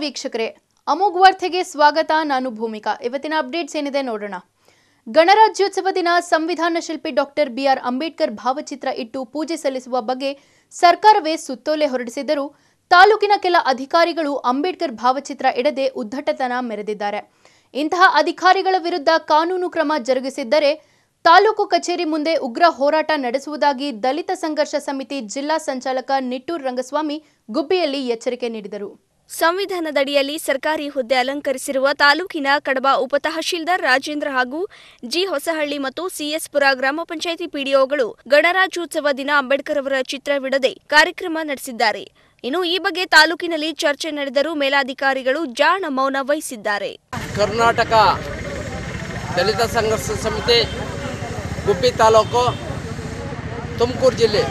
ವೀಕ್ಷಕರೇ ಅಮೋಘ್ ವಾರ್ತೆಗೆ ಸ್ವಾಗತ ನಾನು ಭೂಮಿಕಾ ಇವತ್ತಿನ ಅಪ್ಡೇಟ್ಸ್ ಏನಿದೆ ನೋಡೋಣ ಗಣರಾಜ್ಯೋತ್ಸವ ದಿನ ಸಂವಿಧಾನ ಶಿಲ್ಪಿ ಡಾಕ್ಟರ್ ಬಿಆರ್ ಅಂಬೇಡ್ಕರ್ ಭಾವಚಿತ್ರ ಇಟ್ಟು ಪೂಜೆ ಸಲ್ಲಿಸುವ ಬಗ್ಗೆ ಸರ್ಕಾರವೇ ಸುತ್ತೋಲೆ ಹೊರಡಿಸಿದ್ದರೂ ತಾಲೂಕಿನ ಕೆಲ ಅಧಿಕಾರಿಗಳು ಅಂಬೇಡ್ಕರ್ ಭಾವಚಿತ್ರ ಇಡದೆ ಉದ್ದಟತನ ಮೆರೆದಿದ್ದಾರೆ ಇಂತಹ ಅಧಿಕಾರಿಗಳ ವಿರುದ್ಧ ಕಾನೂನು ಕ್ರಮ ಜರುಗಿಸಿದ್ದರೆ ತಾಲೂಕು ಕಚೇರಿ ಮುಂದೆ ಉಗ್ರ ಹೋರಾಟ ನಡೆಸುವುದಾಗಿ ದಲಿತ ಸಂಘರ್ಷ ಸಮಿತಿ ಜಿಲ್ಲಾ ಸಂಚಾಲಕ ನಿಟ್ಟೂರ್ ರಂಗಸ್ವಾಮಿ ಗುಬ್ಬಿಯಲ್ಲಿ ಎಚ್ಚರಿಕೆ ನೀಡಿದರು ಸಂವಿಧಾನದಡಿಯಲ್ಲಿ ಸರ್ಕಾರಿ ಹುದ್ದೆ ಅಲಂಕರಿಸಿರುವ ತಾಲೂಕಿನ ಕಡಬ ಉಪತಹಶೀಲ್ದಾರ್ ರಾಜೇಂದ್ರ ಹಾಗೂ ಜಿ ಹೊಸಹಳ್ಳಿ ಮತ್ತು ಸಿಎಸ್ಪುರ ಗ್ರಾಮ ಪಂಚಾಯಿತಿ ಪಿಡಿಒಗಳು ಗಣರಾಜ್ಯೋತ್ಸವ ದಿನ ಅಂಬೇಡ್ಕರ್ ಅವರ ಚಿತ್ರವಿಡದೆ ಕಾರ್ಯಕ್ರಮ ನಡೆಸಿದ್ದಾರೆ ಇನ್ನು ಈ ಬಗ್ಗೆ ತಾಲೂಕಿನಲ್ಲಿ ಚರ್ಚೆ ನಡೆದರೂ ಮೇಲಾಧಿಕಾರಿಗಳು ಜಾಣ ಮೌನ ವಹಿಸಿದ್ದಾರೆ ಕರ್ನಾಟಕ ದಲಿತ ಸಂಘರ್ಷ ಸಮಿತಿ ಗುಬ್ಬಿ ತಾಲೂಕು ತುಮಕೂರು ಜಿಲ್ಲೆ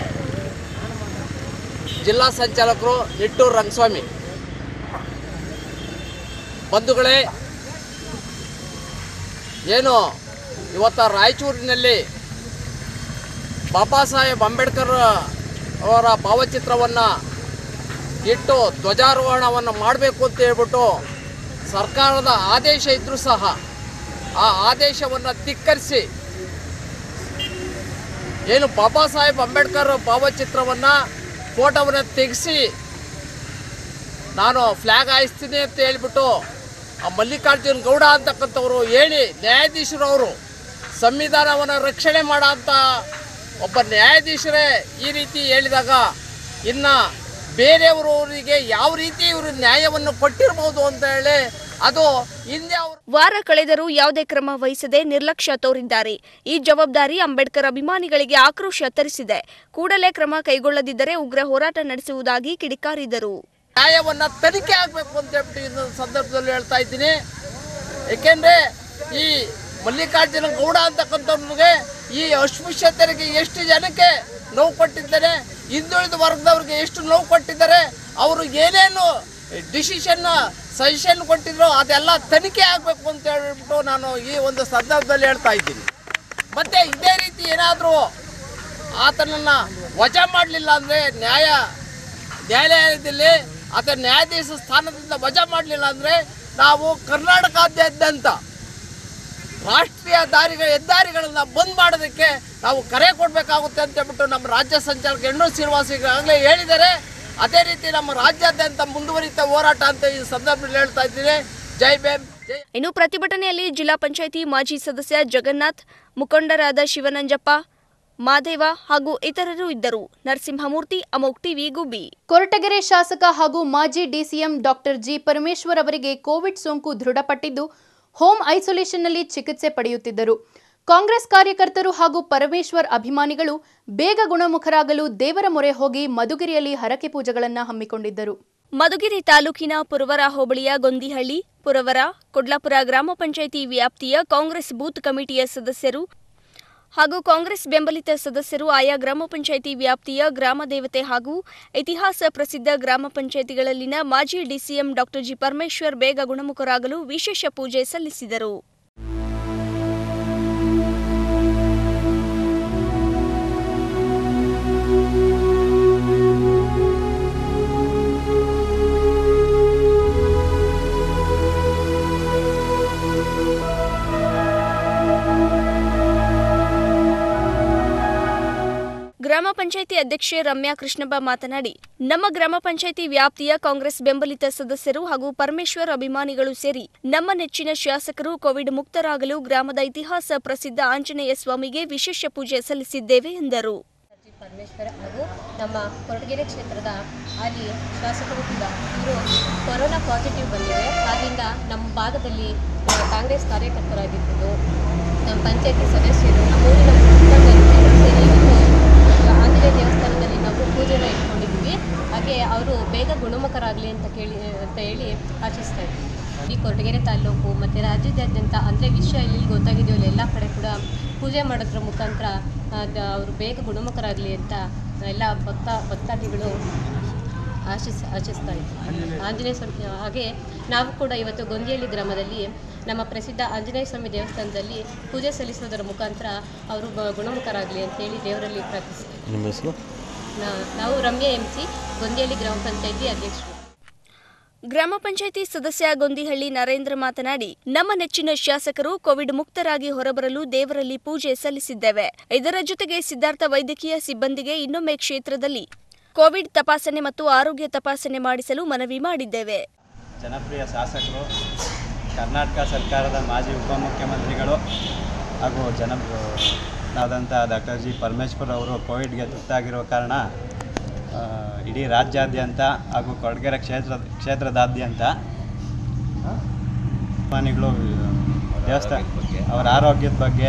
ಜಿಲ್ಲಾ ಸಂಚಾಲಕರು ನಿಟ್ಟೂರು ರಂಗಸ್ವಾಮಿ ಬಂಧುಗಳೇ ಏನು ಇವತ್ತ ರಾಯಚೂರಿನಲ್ಲಿ ಬಾಬಾ ಸಾಹೇಬ್ ಅಂಬೇಡ್ಕರ್ ಅವರ ಭಾವಚಿತ್ರವನ್ನು ಇಟ್ಟು ಧ್ವಜಾರೋಹಣವನ್ನು ಮಾಡಬೇಕು ಅಂತ ಹೇಳ್ಬಿಟ್ಟು ಸರ್ಕಾರದ ಆದೇಶ ಇದ್ದರೂ ಸಹ ಆ ಆದೇಶವನ್ನು ಧಿಕ್ಕರಿಸಿ ಏನು ಬಾಬಾ ಸಾಹೇಬ್ ಅಂಬೇಡ್ಕರ್ ಭಾವಚಿತ್ರವನ್ನು ಫೋಟೋವನ್ನು ತೆಗೆಸಿ ನಾನು ಫ್ಲ್ಯಾಗ್ ಹಾಯಿಸ್ತೀನಿ ಅಂತ ಹೇಳ್ಬಿಟ್ಟು ಆ ಮಲ್ಲಿಕಾರ್ಜುನ್ ಗೌಡ ಅಂತಕ್ಕಂಥವ್ರು ಹೇಳಿ ನ್ಯಾಯಾಧೀಶರು ಅವರು ಸಂವಿಧಾನವನ್ನು ರಕ್ಷಣೆ ಮಾಡೋ ಅಂತ ಒಬ್ಬ ನ್ಯಾಯಾಧೀಶರೇ ಈ ರೀತಿ ಹೇಳಿದಾಗ ಇನ್ನು ಬೇರೆಯವರವರಿಗೆ ಯಾವ ರೀತಿ ಇವರು ನ್ಯಾಯವನ್ನು ಕೊಟ್ಟಿರ್ಬೋದು ಅಂತ ಹೇಳಿ ಅದು ಹಿಂದೆ ಅವರು ವಾರ ಕಳೆದರೂ ಯಾವುದೇ ಕ್ರಮ ವಹಿಸದೆ ನಿರ್ಲಕ್ಷ್ಯ ತೋರಿದ್ದಾರೆ ಈ ಜವಾಬ್ದಾರಿ ಅಂಬೇಡ್ಕರ್ ಅಭಿಮಾನಿಗಳಿಗೆ ಆಕ್ರೋಶ ತರಿಸಿದೆ ಕೂಡಲೇ ಕ್ರಮ ಕೈಗೊಳ್ಳದಿದ್ದರೆ ಉಗ್ರ ಹೋರಾಟ ನಡೆಸುವುದಾಗಿ ಕಿಡಿಕಾರಿದರು ನ್ಯಾಯವನ್ನ ತನಿಖೆ ಆಗಬೇಕು ಅಂತ ಹೇಳ್ಬಿಟ್ಟು ಇನ್ನೊಂದು ಸಂದರ್ಭದಲ್ಲಿ ಹೇಳ್ತಾ ಇದ್ದೀನಿ ಏಕೆಂದ್ರೆ ಈ ಮಲ್ಲಿಕಾರ್ಜುನ ಗೌಡ ಅಂತಕ್ಕಂಥವ್ರಿಗೆ ಈ ಅಸ್ಪೃಶ್ಯತೆಗೆ ಎಷ್ಟು ಜನಕ್ಕೆ ನೋವು ಕೊಟ್ಟಿದ್ದಾರೆ ಹಿಂದುಳಿದ ವರ್ಗದವ್ರಿಗೆ ಎಷ್ಟು ನೋವು ಕೊಟ್ಟಿದ್ದಾರೆ ಅವರು ಏನೇನು ಡಿಸಿಷನ್ ಸಜೆಷನ್ ಕೊಟ್ಟಿದ್ರು ಅದೆಲ್ಲ ತನಿಖೆ ಆಗಬೇಕು ಅಂತ ಹೇಳ್ಬಿಟ್ಟು ನಾನು ಈ ಒಂದು ಸಂದರ್ಭದಲ್ಲಿ ಹೇಳ್ತಾ ಇದ್ದೀನಿ ಮತ್ತೆ ಇದೇ ರೀತಿ ಏನಾದರೂ ಆತನನ್ನು ವಜಾ ಮಾಡಲಿಲ್ಲ ಅಂದರೆ ನ್ಯಾಯ ನ್ಯಾಯಾಲಯದಲ್ಲಿ ಆತ ನ್ಯಾಯಾಧೀಶ ಸ್ಥಾನದಿಂದ ವಜಾ ಮಾಡಲಿಲ್ಲ ಅಂದರೆ ನಾವು ಕರ್ನಾಟಕಾದ್ಯಂತ ರಾಷ್ಟ್ರೀಯ ದಾರಿಗಳ ಹೆದ್ದಾರಿಗಳನ್ನು ಬಂದ್ ಮಾಡೋದಕ್ಕೆ ನಾವು ಕರೆ ಕೊಡಬೇಕಾಗುತ್ತೆ ಅಂತ ಹೇಳ್ಬಿಟ್ಟು ನಮ್ಮ ರಾಜ್ಯ ಸಂಚಾಲಕ ಎಣ್ಣು ಶ್ರೀನಿವಾಸಿಗಾಗಲೇ ಹೇಳಿದ್ದಾರೆ ಅದೇ ರೀತಿ ನಮ್ಮ ರಾಜ್ಯಾದ್ಯಂತ ಮುಂದುವರಿತ ಹೋರಾಟ ಅಂತ ಈ ಸಂದರ್ಭದಲ್ಲಿ ಹೇಳ್ತಾ ಇದ್ದೀನಿ ಜೈ ಭೀಮ್ ಜೈ ಇನ್ನು ಪ್ರತಿಭಟನೆಯಲ್ಲಿ ಜಿಲ್ಲಾ ಪಂಚಾಯಿತಿ ಮಾಜಿ ಸದಸ್ಯ ಜಗನ್ನಾಥ್ ಮುಖಂಡರಾದ ಶಿವನಂಜಪ್ಪ ಮಾದೇವ ಹಾಗೂ ಇತರರು ಇದ್ದರು ನರಸಿಂಹಮೂರ್ತಿ ಅಮೋಕ್ ಟಿವಿ ಗುಬ್ಬಿ ಕೊರಟಗೆರೆ ಶಾಸಕ ಹಾಗೂ ಮಾಜಿ ಡಿಸಿಎಂ ಡಾಕ್ಟರ್ ಜಿ ಪರಮೇಶ್ವರ್ ಅವರಿಗೆ ಕೋವಿಡ್ ಸೋಂಕು ದೃಢಪಟ್ಟಿದ್ದು ಹೋಮ್ ಐಸೋಲೇಷನ್ನಲ್ಲಿ ಚಿಕಿತ್ಸೆ ಪಡೆಯುತ್ತಿದ್ದರು ಕಾಂಗ್ರೆಸ್ ಕಾರ್ಯಕರ್ತರು ಹಾಗೂ ಪರಮೇಶ್ವರ್ ಅಭಿಮಾನಿಗಳು ಬೇಗ ಗುಣಮುಖರಾಗಲು ದೇವರ ಮೊರೆ ಹೋಗಿ ಮಧುಗಿರಿಯಲ್ಲಿ ಹರಕೆ ಪೂಜೆಗಳನ್ನು ಹಮ್ಮಿಕೊಂಡಿದ್ದರು ಮಧುಗಿರಿ ತಾಲೂಕಿನ ಪುರವರ ಹೋಬಳಿಯ ಗೊಂದಿಹಳ್ಳಿ ಪುರವರ ಕೊಡ್ಲಾಪುರ ಗ್ರಾಮ ಪಂಚಾಯಿತಿ ವ್ಯಾಪ್ತಿಯ ಕಾಂಗ್ರೆಸ್ ಬೂತ್ ಕಮಿಟಿಯ ಸದಸ್ಯರು ಹಾಗೂ ಕಾಂಗ್ರೆಸ್ ಬೆಂಬಲಿತ ಸದಸ್ಯರು ಆಯಾ ಗ್ರಾಮ ಪಂಚಾಯಿತಿ ವ್ಯಾಪ್ತಿಯ ಗ್ರಾಮ ದೇವತೆ ಹಾಗೂ ಇತಿಹಾಸ ಪ್ರಸಿದ್ಧ ಗ್ರಾಮ ಪಂಚಾಯಿತಿಗಳಲ್ಲಿನ ಮಾಜಿ ಡಿಸಿಎಂ ಡಾಕ್ಟರ್ ಜಿ ಪರಮೇಶ್ವರ್ ಬೇಗ ಗುಣಮುಖರಾಗಲು ವಿಶೇಷ ಪೂಜೆ ಸಲ್ಲಿಸಿದರು ಗ್ರಾಮ ಪಂಚಾಯಿತಿ ಅಧ್ಯಕ್ಷೆ ರಮ್ಯಾ ಕೃಷ್ಣಪ್ಪ ಮಾತನಾಡಿ ನಮ್ಮ ಗ್ರಾಮ ಪಂಚಾಯಿತಿ ವ್ಯಾಪ್ತಿಯ ಕಾಂಗ್ರೆಸ್ ಬೆಂಬಲಿತ ಸದಸ್ಯರು ಹಾಗೂ ಪರಮೇಶ್ವರ್ ಅಭಿಮಾನಿಗಳು ಸೇರಿ ನಮ್ಮ ನೆಚ್ಚಿನ ಶಾಸಕರು ಕೋವಿಡ್ ಮುಕ್ತರಾಗಲು ಗ್ರಾಮದ ಇತಿಹಾಸ ಪ್ರಸಿದ್ಧ ಆಂಜನೇಯ ಸ್ವಾಮಿಗೆ ವಿಶೇಷ ಪೂಜೆ ಸಲ್ಲಿಸಿದ್ದೇವೆ ಎಂದರು ಜಿ ಪರಮೇಶ್ವರ ಹಾಗೂ ನಮ್ಮ ಕೊರಟಗೆರೆ ಕ್ಷೇತ್ರದ ಹಾಲಿ ಶಾಸಕರು ಕೂಡ ಇವರು ಕೊರೋನಾ ಪಾಸಿಟಿವ್ ಬಂದಿದೆ ಆದ್ದರಿಂದ ನಮ್ಮ ಭಾಗದಲ್ಲಿ ಆ, ಕಾಂಗ್ರೆಸ್ ಕಾರ್ಯಕರ್ತರಾಗಿರ್ಬೋದು ನಮ್ಮ ಪಂಚಾಯತಿ ಸದಸ್ಯರು ನಮ್ಮ ಊರಿನ ಮುಖಂಡರು ಎಲ್ಲರೂ ಸೇರಿ ಇವತ್ತು ಆಂಜನೇಯ ದೇವಸ್ಥಾನದಲ್ಲಿ ನಾವು ಪೂಜೆನ ಇಟ್ಕೊಂಡಿದ್ವಿ ಹಾಗೆ ಅವರು ಬೇಗ ಗುಣಮುಖರಾಗಲಿ ಅಂತ ಕೇಳಿ ಅಂತ ಹೇಳಿ ಆಶಿಸ್ತಾ ಇದ್ವಿ ಈ ಕೊರಟಗೆರೆ ತಾಲೂಕು ಮತ್ತು ರಾಜ್ಯದಾದ್ಯಂತ ಅಂದರೆ ವಿಷಯ ಎಲ್ಲಿ ಗೊತ್ತಾಗಿದೆಯೋ ಅಲ್ಲಿ ಎಲ್ಲ ಕಡೆ ಕೂಡ ಪೂಜೆ ಮಾಡೋದ್ರ ಮುಖಾಂತರ ಅವರು ಬೇಗ ಗುಣಮುಖರಾಗಲಿ ಅಂತ ಎಲ್ಲ ಭಕ್ತ ಭಕ್ತಾದಿಗಳು ಆಶಿಸ್ ಆಶಿಸ್ತಾ ಇದ್ವಿ ಆಂಜನೇಯ ಸ್ವಾಮಿ ಹಾಗೆ ನಾವು ಕೂಡ ಇವತ್ತು ಗೊಂದಿಹಳ್ಳಿ ಗ್ರಾಮದಲ್ಲಿ ನಮ್ಮ ಪ್ರಸಿದ್ಧ ಆಂಜನೇಯ ಸ್ವಾಮಿ ದೇವಸ್ಥಾನದಲ್ಲಿ ಪೂಜೆ ಸಲ್ಲಿಸೋದರ ಮುಖಾಂತರ ಅವರು ಬ- ಗುಣಮುಖರಾಗಲಿ ಅಂತೇಳಿ ದೇವರಲ್ಲಿ ಪ್ರಾರ್ಥಿಸ್ತೀವಿ ನಿಮ್ಮ ಹೆಸರು ನಾ- ನಾವು ರಮ್ಯಾ ಎಂ ಸಿ ಗೊಂದಿಹಳ್ಳಿ ಗ್ರಾಮ ಪಂಚಾಯತಿ ಅಧ್ಯಕ್ಷರು ಗ್ರಾಮ ಪಂಚಾಯಿತಿ ಸದಸ್ಯ ಗೊಂದಿಹಳ್ಳಿ ನರೇಂದ್ರ ಮಾತನಾಡಿ ನಮ್ಮ ನೆಚ್ಚಿನ ಶಾಸಕರು ಕೋವಿಡ್ ಮುಕ್ತರಾಗಿ ಹೊರಬರಲು ದೇವರಲ್ಲಿ ಪೂಜೆ ಸಲ್ಲಿಸಿದ್ದೇವೆ ಇದರ ಜೊತೆಗೆ ಸಿದ್ಧಾರ್ಥ ವೈದ್ಯಕೀಯ ಸಿಬ್ಬಂದಿಗೆ ಇನ್ನೊಮ್ಮೆ ಕ್ಷೇತ್ರದಲ್ಲಿ ಕೋವಿಡ್ ತಪಾಸಣೆ ಮತ್ತು ಆರೋಗ್ಯ ತಪಾಸಣೆ ಮಾಡಿಸಲು ಮನವಿ ಮಾಡಿದ್ದೇವೆ ಜನಪ್ರಿಯ ಶಾಸಕರು ಕರ್ನಾಟಕ ಸರ್ಕಾರದ ಮಾಜಿ ಉಪಮುಖ್ಯಮಂತ್ರಿಗಳು ಹಾಗೂ ಜನ ಆದಂಥ ಡಾಕ್ಟರ್ ಜಿ ಪರಮೇಶ್ವರ್ ಅವರು ಕೋವಿಡ್ಗೆ ತುತ್ತಾಗಿರೋ ಕಾರಣ ಆ, ಇಡೀ ರಾಜ್ಯಾದ್ಯಂತ ಹಾಗೂ ಕೊರಟಗೆರೆ ಕ್ಷೇತ್ರ ಕ್ಷೇತ್ರದಾದ್ಯಂತ ಅಭಿಮಾನಿಗಳು ದೇವಸ್ಥಾನ ಅವರ ಆರೋಗ್ಯದ ಬಗ್ಗೆ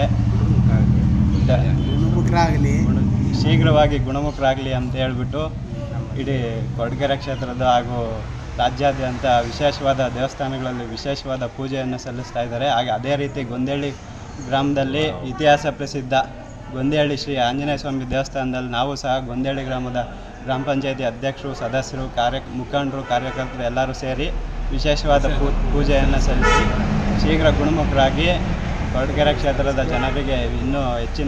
ಗುಣಮುಖರಾಗಲಿ ಗುಣ- ಶೀಘ್ರವಾಗಿ ಗುಣಮುಖರಾಗಲಿ ಅಂತ ಹೇಳ್ಬಿಟ್ಟು ಇಡೀ ಕೊರಟಗೆರೆ ಕ್ಷೇತ್ರದ ಹಾಗೂ ರಾಜ್ಯಾದ್ಯಂತ ವಿಶೇಷವಾದ ದೇವಸ್ಥಾನಗಳಲ್ಲಿ ವಿಶೇಷವಾದ ಪೂಜೆಯನ್ನು ಸಲ್ಲಿಸ್ತಾ ಇದ್ದಾರೆ ಹಾಗೆ ಅದೇ ರೀತಿ ಗೊಂದೇಳಿ ಗ್ರಾಮದಲ್ಲಿ ಇತಿಹಾಸ ಪ್ರಸಿದ್ಧ ಗೊಂದೇಳಿ ಶ್ರೀ ಆಂಜನೇಯ ಸ್ವಾಮಿ ದೇವಸ್ಥಾನದಲ್ಲಿ ನಾವು ಸಹ ಗೊಂದೇಳಿ ಗ್ರಾಮದ ಗ್ರಾಮ ಪಂಚಾಯತಿ ಅಧ್ಯಕ್ಷರು ಸದಸ್ಯರು ಕಾರ್ಯ ಮುಖಂಡರು ಕಾರ್ಯಕರ್ತರು ಎಲ್ಲರೂ ಸೇರಿ ವಿಶೇಷವಾದ ಪೂ ಪೂಜೆಯನ್ನು ಸಲ್ಲಿಸಿ ಶೀಘ್ರ ಗುಣಮುಖರಾಗಿ ಕೊರಟಗೆರೆ ಕ್ಷೇತ್ರದ ಜನರಿಗೆ ಇನ್ನೂ ಹೆಚ್ಚಿನ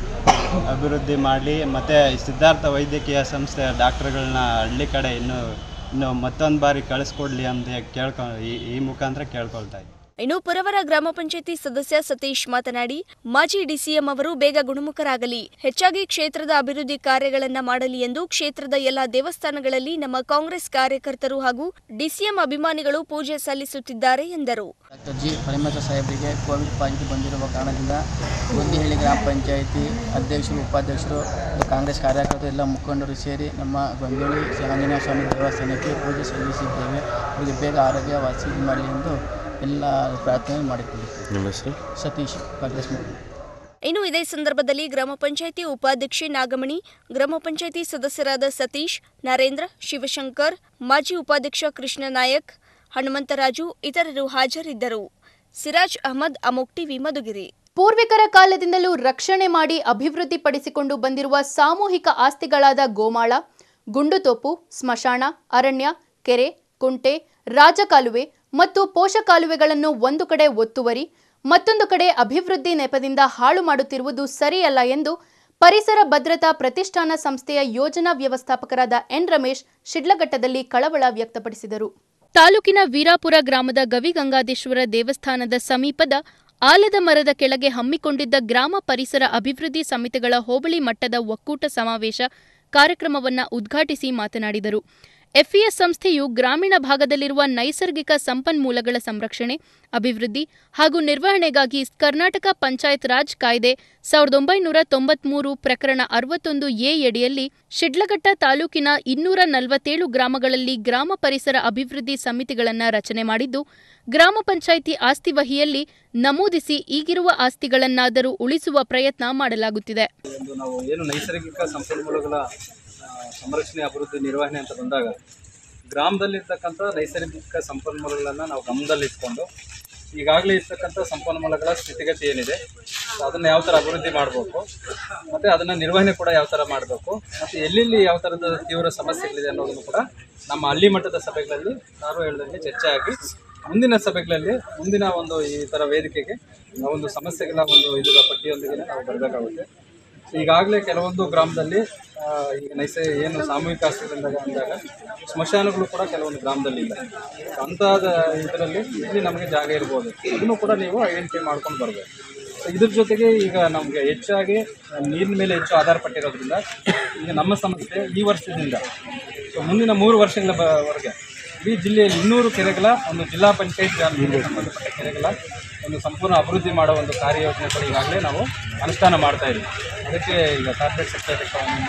ಅಭಿವೃದ್ಧಿ ಮಾಡಲಿ ಮತ್ತು ಸಿದ್ಧಾರ್ಥ ವೈದ್ಯಕೀಯ ಸಂಸ್ಥೆ ಡಾಕ್ಟ್ರುಗಳನ್ನ ಹಳ್ಳಿ ಕಡೆ ಇನ್ನೂ ಇನ್ನು ಮತ್ತೊಂದು ಬಾರಿ ಕಳಿಸ್ಕೊಡ್ಲಿ ಅಂತ ಕೇಳ್ಕೊ ಈ ಈ ಮುಖಾಂತರ ಕೇಳ್ಕೊಳ್ತಾ ಇದ್ದೀನಿ ಇನ್ನು ಪುರವರ ಗ್ರಾಮ ಪಂಚಾಯಿತಿ ಸದಸ್ಯ ಸತೀಶ್ ಮಾತನಾಡಿ ಮಾಜಿ ಡಿಸಿಎಂ ಅವರು ಬೇಗ ಗುಣಮುಖರಾಗಲಿ ಹೆಚ್ಚಾಗಿ ಕ್ಷೇತ್ರದ ಅಭಿವೃದ್ಧಿ ಕಾರ್ಯಗಳನ್ನ ಮಾಡಲಿ ಎಂದು ಕ್ಷೇತ್ರದ ಎಲ್ಲಾ ದೇವಸ್ಥಾನಗಳಲ್ಲಿ ನಮ್ಮ ಕಾಂಗ್ರೆಸ್ ಕಾರ್ಯಕರ್ತರು ಹಾಗೂ ಡಿಸಿಎಂ ಅಭಿಮಾನಿಗಳು ಪೂಜೆ ಸಲ್ಲಿಸುತ್ತಿದ್ದಾರೆ ಎಂದರು ಡಾಕ್ಟರ್ ಜಿ ಪರಮೇಶ್ವರ ಸಾಹೇಬರಿಗೆ ಕೋವಿಡ್ ಪಾಸಿಟಿವ್ ಬಂದಿರುವ ಕಾರಣದಿಂದ ಗೊಂದಿಹಳ್ಳಿ ಗ್ರಾಮ ಪಂಚಾಯಿತಿ ಅಧ್ಯಕ್ಷರು ಉಪಾಧ್ಯಕ್ಷರು ಮತ್ತು ಕಾಂಗ್ರೆಸ್ ಕಾರ್ಯಕರ್ತರು ಎಲ್ಲ ಮುಖಂಡರು ಸೇರಿ ನಮ್ಮ ಗೊಂದಿಹಳ್ಳಿ ಶ್ರೀ ಆಂಜನೇಯ ಸ್ವಾಮಿ ದೇವಸ್ಥಾನಕ್ಕೆ ಪೂಜೆ ಸಲ್ಲಿಸಿದ್ದೇವೆ ಅವರಿಗೆ ಬೇಗ ಆರೋಗ್ಯ ವಾಸಿ ಮಾಡಲಿ ಎಂದು ಎಲ್ಲ ಪ್ರಾರ್ಥನೆ ಮಾಡಿಕೊಂಡಿದ್ದೇವೆ ಸತೀಶ್ ಕಾಂಗ್ರೆಸ್ ಮುಖಂಡ ಇನ್ನು ಇದೇ ಸಂದರ್ಭದಲ್ಲಿ ಗ್ರಾಮ ಪಂಚಾಯಿತಿ ಉಪಾಧ್ಯಕ್ಷೆ ನಾಗಮಣಿ ಗ್ರಾಮ ಪಂಚಾಯಿತಿ ಸದಸ್ಯರಾದ ಸತೀಶ್ ನರೇಂದ್ರ ಶಿವಶಂಕರ್ ಮಾಜಿ ಉಪಾಧ್ಯಕ್ಷ ಕೃಷ್ಣ ನಾಯಕ್ ಹನುಮಂತರಾಜು ಇತರರು ಹಾಜರಿದ್ದರು ಸಿರಾಜ್ ಅಹಮದ್ ಅಮೋಕ್ ಟಿವಿ ಮಧುಗಿರಿ ಪೂರ್ವಿಕರ ಕಾಲದಿಂದಲೂ ರಕ್ಷಣೆ ಮಾಡಿ ಅಭಿವೃದ್ಧಿಪಡಿಸಿಕೊಂಡು ಬಂದಿರುವ ಸಾಮೂಹಿಕ ಆಸ್ತಿಗಳಾದ ಗೋಮಾಳ ಗುಂಡುತೋಪು ಸ್ಮಶಾನ ಅರಣ್ಯ ಕೆರೆ ಕುಂಟೆ ರಾಜಕಾಲುವೆ ಮತ್ತು ಪೋಷಕಾಲುವೆಗಳನ್ನು ಒಂದು ಕಡೆ ಒತ್ತುವರಿ ಮತ್ತೊಂದು ಕಡೆ ಅಭಿವೃದ್ಧಿ ನೆಪದಿಂದ ಹಾಳು ಮಾಡುತ್ತಿರುವುದು ಸರಿಯಲ್ಲ ಎಂದು ಪರಿಸರ ಭದ್ರತಾ ಪ್ರತಿಷ್ಠಾನ ಸಂಸ್ಥೆಯ ಯೋಜನಾ ವ್ಯವಸ್ಥಾಪಕರಾದ ಎನ್ ರಮೇಶ್ ಶಿಡ್ಲಘಟ್ಟದಲ್ಲಿ ಕಳವಳ ವ್ಯಕ್ತಪಡಿಸಿದರು ತಾಲೂಕಿನ ವೀರಾಪುರ ಗ್ರಾಮದ ಗವಿಗಂಗಾಧೇಶ್ವರ ದೇವಸ್ಥಾನದ ಸಮೀಪದ ಆಲದ ಮರದ ಕೆಳಗೆ ಹಮ್ಮಿಕೊಂಡಿದ್ದ ಗ್ರಾಮ ಪರಿಸರ ಅಭಿವೃದ್ಧಿ ಸಮಿತಿಗಳ ಹೋಬಳಿ ಮಟ್ಟದ ಒಕ್ಕೂಟ ಸಮಾವೇಶ ಕಾರ್ಯಕ್ರಮವನ್ನು ಉದ್ಘಾಟಿಸಿ ಮಾತನಾಡಿದರು ಎಫ್ಇಎಸ್ ಸಂಸ್ಥೆಯು ಗ್ರಾಮೀಣ ಭಾಗದಲ್ಲಿರುವ ನೈಸರ್ಗಿಕ ಸಂಪನ್ಮೂಲಗಳ ಸಂರಕ್ಷಣೆ ಅಭಿವೃದ್ಧಿ ಹಾಗೂ ನಿರ್ವಹಣೆಗಾಗಿ ಕರ್ನಾಟಕ ಪಂಚಾಯತ್ ರಾಜ್ ಕಾಯ್ದೆ ಸಾವಿರದ ಒಂಬೈನೂರ ತೊಂಬತ್ಮೂರು ಪ್ರಕರಣ ಅರವತ್ತೊಂದು ಎ ಯಡಿಯಲ್ಲಿ ಶಿಡ್ಲಘಟ್ಟ ತಾಲೂಕಿನ ಇನ್ನೂರ ನಲವತ್ತೇಳು ಗ್ರಾಮಗಳಲ್ಲಿ ಗ್ರಾಮ ಪರಿಸರ ಅಭಿವೃದ್ಧಿ ಸಮಿತಿಗಳನ್ನು ರಚನೆ ಮಾಡಿದ್ದು ಗ್ರಾಮ ಪಂಚಾಯಿತಿ ಆಸ್ತಿ ವಹಿಯಲ್ಲಿ ನಮೂದಿಸಿ ಈಗಿರುವ ಆಸ್ತಿಗಳನ್ನಾದರೂ ಉಳಿಸುವ ಪ್ರಯತ್ನ ಮಾಡಲಾಗುತ್ತಿದೆ ಒಂದು ನಾವು ಏನು ನೈಸರ್ಗಿಕ ಸಂಪನ್ಮೂಲಗಳ ಆ, ಸಂರಕ್ಷಣೆ ಅಭಿವೃದ್ಧಿ ನಿರ್ವಹಣೆ ಅಂತ ಬಂದಾಗ ಗ್ರಾಮದಲ್ಲಿರ್ತಕ್ಕಂಥ ನೈಸರ್ಗಿಕ ಸಂಪನ್ಮೂಲಗಳನ್ನು ನಾವು ಗಮನದಲ್ಲಿಟ್ಕೊಂಡು ಈಗಾಗಲೇ ಇರ್ತಕ್ಕಂಥ ಸಂಪನ್ಮೂಲಗಳ ಸ್ಥಿತಿಗತಿ ಏನಿದೆ ಸೊ ಅದನ್ನು ಯಾವ ಥರ ಅಭಿವೃದ್ಧಿ ಮಾಡಬೇಕು ಮತ್ತು ಅದನ್ನು ನಿರ್ವಹಣೆ ಕೂಡ ಯಾವ ಥರ ಮಾಡಬೇಕು ಮತ್ತು ಎಲ್ಲೆಲ್ಲಿ ಯಾವ ಥರದ ತೀವ್ರ ಸಮಸ್ಯೆಗಳಿದೆ ಅನ್ನೋದನ್ನು ಕೂಡ ನಮ್ಮ ಹಳ್ಳಿ ಮಟ್ಟದ ಸಭೆಗಳಲ್ಲಿ ನಾನು ಹೇಳಿದಂಗೆ ಚರ್ಚೆ ಆಗಿ ಮುಂದಿನ ಸಭೆಗಳಲ್ಲಿ ಮುಂದಿನ ಒಂದು ಈ ಥರ ವೇದಿಕೆಗೆ ಆ ಒಂದು ಸಮಸ್ಯೆಗಳ ಒಂದು ಇದರ ಪಟ್ಟಿಯೊಂದಿಗೆ ನಾವು ಬರಬೇಕಾಗುತ್ತೆ ಈಗಾಗಲೇ ಕೆಲವೊಂದು ಗ್ರಾಮದಲ್ಲಿ ಆ, ಈಗ ನೈಸ ಏನು ಸಾಮೂಹಿಕ ಆಸ್ತಿಗಳಿಂದಾಗ ಅಂದಾಗ ಸ್ಮಶಾನಗಳು ಕೂಡ ಕೆಲವೊಂದು ಗ್ರಾಮದಲ್ಲಿ ಇಲ್ಲ ಅಂಥದ ಇದರಲ್ಲಿ ಇಲ್ಲಿ ನಮಗೆ ಜಾಗ ಇರ್ಬೋದು ಇದನ್ನು ಕೂಡ ನೀವು ಐಡೆಂಟಿಫೈ ಮಾಡ್ಕೊಂಡು ಬರಬೇಕು ಸೊ ಇದ್ರ ಜೊತೆಗೆ ಈಗ ನಮಗೆ ಹೆಚ್ಚಾಗಿ ನೀರಿನ ಮೇಲೆ ಹೆಚ್ಚು ಆಧಾರ ಪಟ್ಟಿರೋದ್ರಿಂದ ಈಗ ನಮ್ಮ ಸಂಸ್ಥೆ ಈ ವರ್ಷದಿಂದ ಸೊ ಮುಂದಿನ ಮೂರು ವರ್ಷಗಳ ಬ- ವರೆಗೆ ಇಡೀ ಜಿಲ್ಲೆಯಲ್ಲಿ ಇನ್ನೂರು ಕೆರೆಗಳ ಒಂದು ಜಿಲ್ಲಾ ಪಂಚಾಯತ್ ವ್ಯಾಪ್ತಿಗೆ ಸಂಬಂಧಪಟ್ಟ ಕೆರೆಗಳ ಒಂದು ಸಂಪೂರ್ಣ ಅಭಿವೃದ್ಧಿ ಮಾಡೋ ಒಂದು ಕಾರ್ಯಯೋಜನೆ ಕೂಡ ಈಗಾಗಲೇ ನಾವು ಅನುಷ್ಠಾನ ಮಾಡ್ತಾ ಇದ್ದೀವಿ ಅದಕ್ಕೆ ಈಗ ಕಾರ್ಪೊರೇಟ್ ಸೆಕ್ಟರ್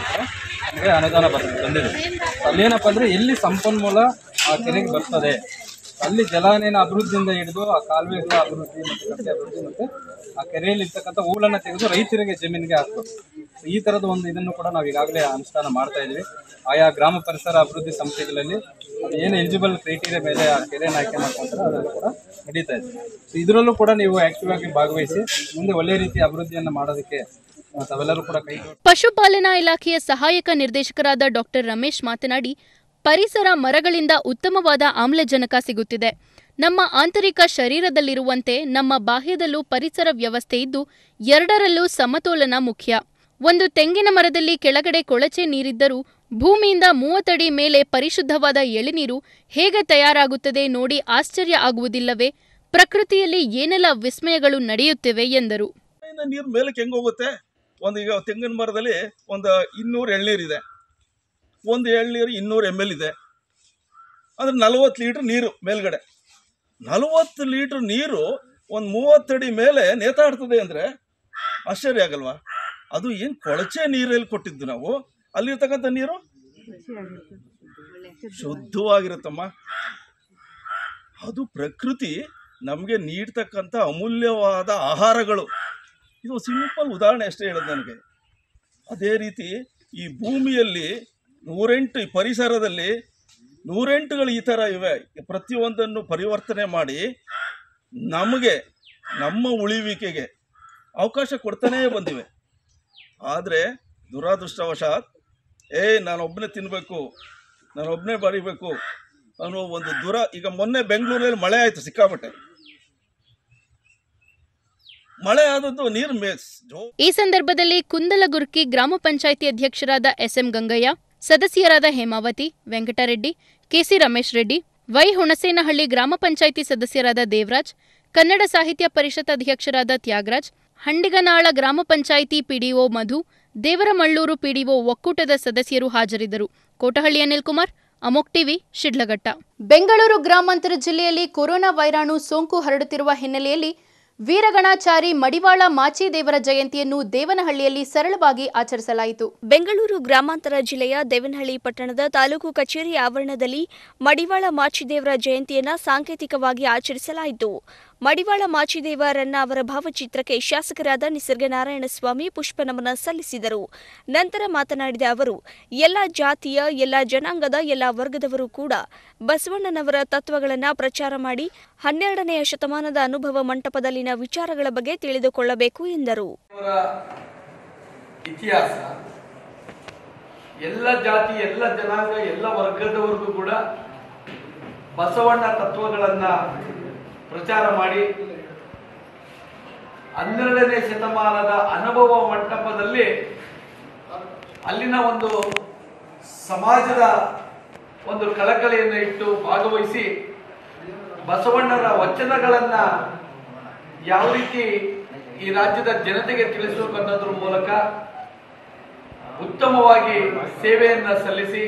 ನಮಗೆ ಅನುದಾನ ಬಂದ ಬಂದಿದೆ ಅಲ್ಲೇನಪ್ಪ ಅಂದರೆ ಎಲ್ಲಿ ಸಂಪನ್ಮೂಲ ಆ ಕೆರೆಗೆ ಬರ್ತದೆ ಅಲ್ಲಿ ಜಲಾನಯನ ಅಭಿವೃದ್ಧಿಯಿಂದ ಹಿಡಿದು ಆ ಕಾಲುವೆಗಳ ಅಭಿವೃದ್ಧಿ ಮತ್ತು ಕಟ್ಟೆ ಅಭಿವೃದ್ಧಿ ಮತ್ತು ಆ ಕೆರೆಯಲ್ಲಿ ಇರ್ತಕ್ಕಂಥ ಹೂಳನ್ನು ತೆಗೆದು ರೈತರಿಗೆ ಜಮೀನಿಗೆ ಹಾಕ್ಬೇಕು ಸೊ ಈ ಥರದ ಒಂದು ಇದನ್ನು ಕೂಡ ನಾವು ಈಗಾಗಲೇ ಅನುಷ್ಠಾನ ಮಾಡ್ತಾ ಇದ್ವಿ ಆಯಾ ಗ್ರಾಮ ಪರಿಸರ ಅಭಿವೃದ್ಧಿ ಸಂಸ್ಥೆಗಳಲ್ಲಿ ಅದು ಏನು ಎಲಿಜಿಬಲ್ ಕ್ರೈಟೀರಿಯಾ ಮೇಲೆ ಆ ಕೆರೆಯನ್ನು ಆಯ್ಕೆ ಮಾಡ್ಕೊಂತಾರೆ ಅದೆಲ್ಲ ಕೂಡ ನಡೀತಾ ಇದೆ ಸೊ ಇದರಲ್ಲೂ ಕೂಡ ನೀವು ಆಕ್ಟಿವ್ ಆಗಿ ಭಾಗವಹಿಸಿ ಮುಂದೆ ಒಳ್ಳೆ ರೀತಿ ಅಭಿವೃದ್ಧಿಯನ್ನು ಮಾಡೋದಕ್ಕೆ ಆ, ತಾವೆಲ್ಲರೂ ಕೂಡ ಕೈ ಜೋಡಿಸಿ ಪಶುಪಾಲನಾ ಇಲಾಖೆಯ ಸಹಾಯಕ ನಿರ್ದೇಶಕರಾದ ಡಾಕ್ಟರ್ ರಮೇಶ್ ಮಾತನಾಡಿ ಪರಿಸರ ಮರಗಳಿಂದ ಉತ್ತಮವಾದ ಆಮ್ಲಜನಕ ಸಿಗುತ್ತಿದೆ ನಮ್ಮ ಆಂತರಿಕ ಶರೀರದಲ್ಲಿರುವಂತೆ ನಮ್ಮ ಬಾಹ್ಯದಲ್ಲೂ ಪರಿಸರ ವ್ಯವಸ್ಥೆ ಇದ್ದು ಎರಡರಲ್ಲೂ ಸಮತೋಲನ ಮುಖ್ಯ ಒಂದು ತೆಂಗಿನ ಮರದಲ್ಲಿ ಕೆಳಗಡೆ ಕೊಳಚೆ ನೀರಿದ್ದರೂ ಭೂಮಿಯಿಂದ ಮೂವತ್ತಡಿ ಮೇಲೆ ಪರಿಶುದ್ಧವಾದ ಎಳೆನೀರು ಹೇಗೆ ತಯಾರಾಗುತ್ತದೆ ನೋಡಿ ಆಶ್ಚರ್ಯ ಆಗುವುದಿಲ್ಲವೇ ಪ್ರಕೃತಿಯಲ್ಲಿ ಏನೆಲ್ಲ ವಿಸ್ಮಯಗಳು ನಡೆಯುತ್ತಿವೆ ಎಂದರು ಇಂದ ನೀರು ಮೇಲಕ್ಕೆ ಹೆಂಗ್ ಹೋಗುತ್ತೆ ಒಂದು ಈಗ ತೆಂಗಿನ ಮರದಲ್ಲಿ ಒಂದು ಇನ್ನೂರು ಎಳ್ನೀರಿದೆ ಒಂದು ಎಳ್ನೀರು ಇನ್ನೂರು ಎಮ್ ಎಲ್ ಇದೆ ಅಂದ್ರೆ ನಲವತ್ತು ಲೀಟ್ರ್ ನೀರು ಮೇಲ್ಗಡೆ ನಲವತ್ತು ಲೀಟ್ರ್ ನೀರು ಒಂದು ಮೂವತ್ತಡಿ ಮೇಲೆ ನೇತಾಡ್ತದೆ ಅಂದರೆ ಆಶ್ಚರ್ಯ ಆಗಲ್ವಾ ಅದು ಏನು ಕೊಳಚೆ ನೀರಲ್ಲಿ ಕೊಟ್ಟಿದ್ದು ನಾವು ಅಲ್ಲಿರ್ತಕ್ಕಂಥ ನೀರು ಶುದ್ಧವಾಗಿರುತ್ತಮ್ಮ ಅದು ಪ್ರಕೃತಿ ನಮಗೆ ನೀಡ್ತಕ್ಕಂಥ ಅಮೂಲ್ಯವಾದ ಆಹಾರಗಳು ಇದು ಸಿಂಪಲ್ ಉದಾಹರಣೆ ಅಷ್ಟೇ ಹೇಳೋದು ನನಗೆ ಅದೇ ರೀತಿ ಈ ಭೂಮಿಯಲ್ಲಿ ನೂರೆಂಟು ಈ ಪರಿಸರದಲ್ಲಿ ನೂರೆಂಟುಗಳು ಈ ಥರ ಇವೆ ಪ್ರತಿಯೊಂದನ್ನು ಪರಿವರ್ತನೆ ಮಾಡಿ ನಮಗೆ ನಮ್ಮ ಉಳಿವಿಕೆಗೆ ಅವಕಾಶ ಕೊಡ್ತಾನೇ ಬಂದಿವೆ ಆದರೆ ದುರಾದೃಷ್ಟವಶಾತ್ ಏ ನಾನೊಬ್ಬನೇ ತಿನ್ನಬೇಕು ನಾನೊಬ್ಬನೇ ಬರಿಬೇಕು ಅನ್ನೋ ಒಂದು ದುರ ಈಗ ಮೊನ್ನೆ ಬೆಂಗಳೂರಲ್ಲಿ ಮಳೆ ಆಯಿತು ಸಿಕ್ಕಾಪಟ್ಟೆ ಮಳೆ ಆದದ್ದು ನೀರು ಮೇಸ್ ಜೋ ಈ ಸಂದರ್ಭದಲ್ಲಿ ಕುಂದಲಗುರ್ಕಿ ಗ್ರಾಮ ಪಂಚಾಯಿತಿ ಅಧ್ಯಕ್ಷರಾದ ಎಸ್ಎಂ ಗಂಗಯ್ಯ ಸದಸ್ಯರಾದ ಹೇಮಾವತಿ ವೆಂಕಟರೆಡ್ಡಿ ಕೆಸಿ ರಮೇಶ್ ರೆಡ್ಡಿ ವೈ ಹುಣಸೇನಹಳ್ಳಿ ಗ್ರಾಮ ಪಂಚಾಯಿತಿ ಸದಸ್ಯರಾದ ದೇವರಾಜ್ ಕನ್ನಡ ಸಾಹಿತ್ಯ ಪರಿಷತ್ ಅಧ್ಯಕ್ಷರಾದ ತ್ಯಾಗರಾಜ್ ಹಂಡಿಗನಾಳ ಗ್ರಾಮ ಪಂಚಾಯಿತಿ ಪಿಡಿಒ ಮಧು ದೇವರಮಳ್ಳೂರು ಪಿಡಿಒ ಒಕ್ಕೂಟದ ಸದಸ್ಯರು ಹಾಜರಿದ್ದರು ಕೋಟಹಳ್ಳಿ ಅನಿಲ್ ಕುಮಾರ್ ಅಮೋಕ್ ಟಿವಿ ಶಿಡ್ಲಘಟ್ಟ ಬೆಂಗಳೂರು ಗ್ರಾಮಾಂತರ ಜಿಲ್ಲೆಯಲ್ಲಿ ಕೊರೋನಾ ವೈರಾಣು ಸೋಂಕು ಹರಡುತ್ತಿರುವ ಹಿನ್ನೆಲೆಯಲ್ಲಿ ವೀರಗಣಾಚಾರಿ ಮಡಿವಾಳ ಮಾಚಿದೇವರ ಜಯಂತಿಯನ್ನು ದೇವನಹಳ್ಳಿಯಲ್ಲಿ ಸರಳವಾಗಿ ಆಚರಿಸಲಾಯಿತು ಬೆಂಗಳೂರು ಗ್ರಾಮಾಂತರ ಜಿಲ್ಲೆಯ ದೇವನಹಳ್ಳಿ ಪಟ್ಟಣದ ತಾಲೂಕು ಕಚೇರಿ ಆವರಣದಲ್ಲಿ ಮಡಿವಾಳ ಮಾಚಿದೇವರ ಜಯಂತಿಯನ್ನ ಸಾಂಕೇತಿಕವಾಗಿ ಆಚರಿಸಲಾಯಿತು ಮಡಿವಾಳ ಮಾಚಿದೇವರನ್ನ ಅವರ ಭಾವಚಿತ್ರಕ್ಕೆ ಶಾಸಕರಾದ ನಿಸರ್ಗನಾರಾಯಣಸ್ವಾಮಿ ಪುಷ್ಪನಮನ ಸಲ್ಲಿಸಿದರು ನಂತರ ಮಾತನಾಡಿದ ಅವರು ಎಲ್ಲ ಜಾತಿಯ ಎಲ್ಲ ಜನಾಂಗದ ಎಲ್ಲ ವರ್ಗದವರು ಕೂಡ ಬಸವಣ್ಣನವರ ತತ್ವಗಳನ್ನು ಪ್ರಚಾರ ಮಾಡಿ ಹನ್ನೆರಡನೆಯ ಶತಮಾನದ ಅನುಭವ ಮಂಟಪದಲ್ಲಿನ ವಿಚಾರಗಳ ಬಗ್ಗೆ ತಿಳಿದುಕೊಳ್ಳಬೇಕು ಎಂದರು ಅವರ ಇತಿಹಾಸ ಎಲ್ಲ ಜಾತಿ ಎಲ್ಲ ಜನಾಂಗ ಎಲ್ಲ ವರ್ಗದವರಿಗೂ ಕೂಡ ಬಸವಣ್ಣ ತತ್ವಗಳನ್ನ ಪ್ರಚಾರ ಮಾಡಿ ಹನ್ನೆರಡನೇ ಶತಮಾನದ ಅನುಭವ ಮಂಟಪದಲ್ಲಿ ಅಲ್ಲಿನ ಒಂದು ಸಮಾಜದ ಒಂದು ಕಳಕಳಿಯನ್ನು ಇಟ್ಟು ಭಾಗವಹಿಸಿ ಬಸವಣ್ಣರ ವಚನಗಳನ್ನ ಯಾವ ರೀತಿ ಈ ರಾಜ್ಯದ ಜನತೆಗೆ ತಿಳಿಸಬೇಕು ಅನ್ನೋದ್ರ ಮೂಲಕ ಉತ್ತಮವಾಗಿ ಸೇವೆಯನ್ನ ಸಲ್ಲಿಸಿ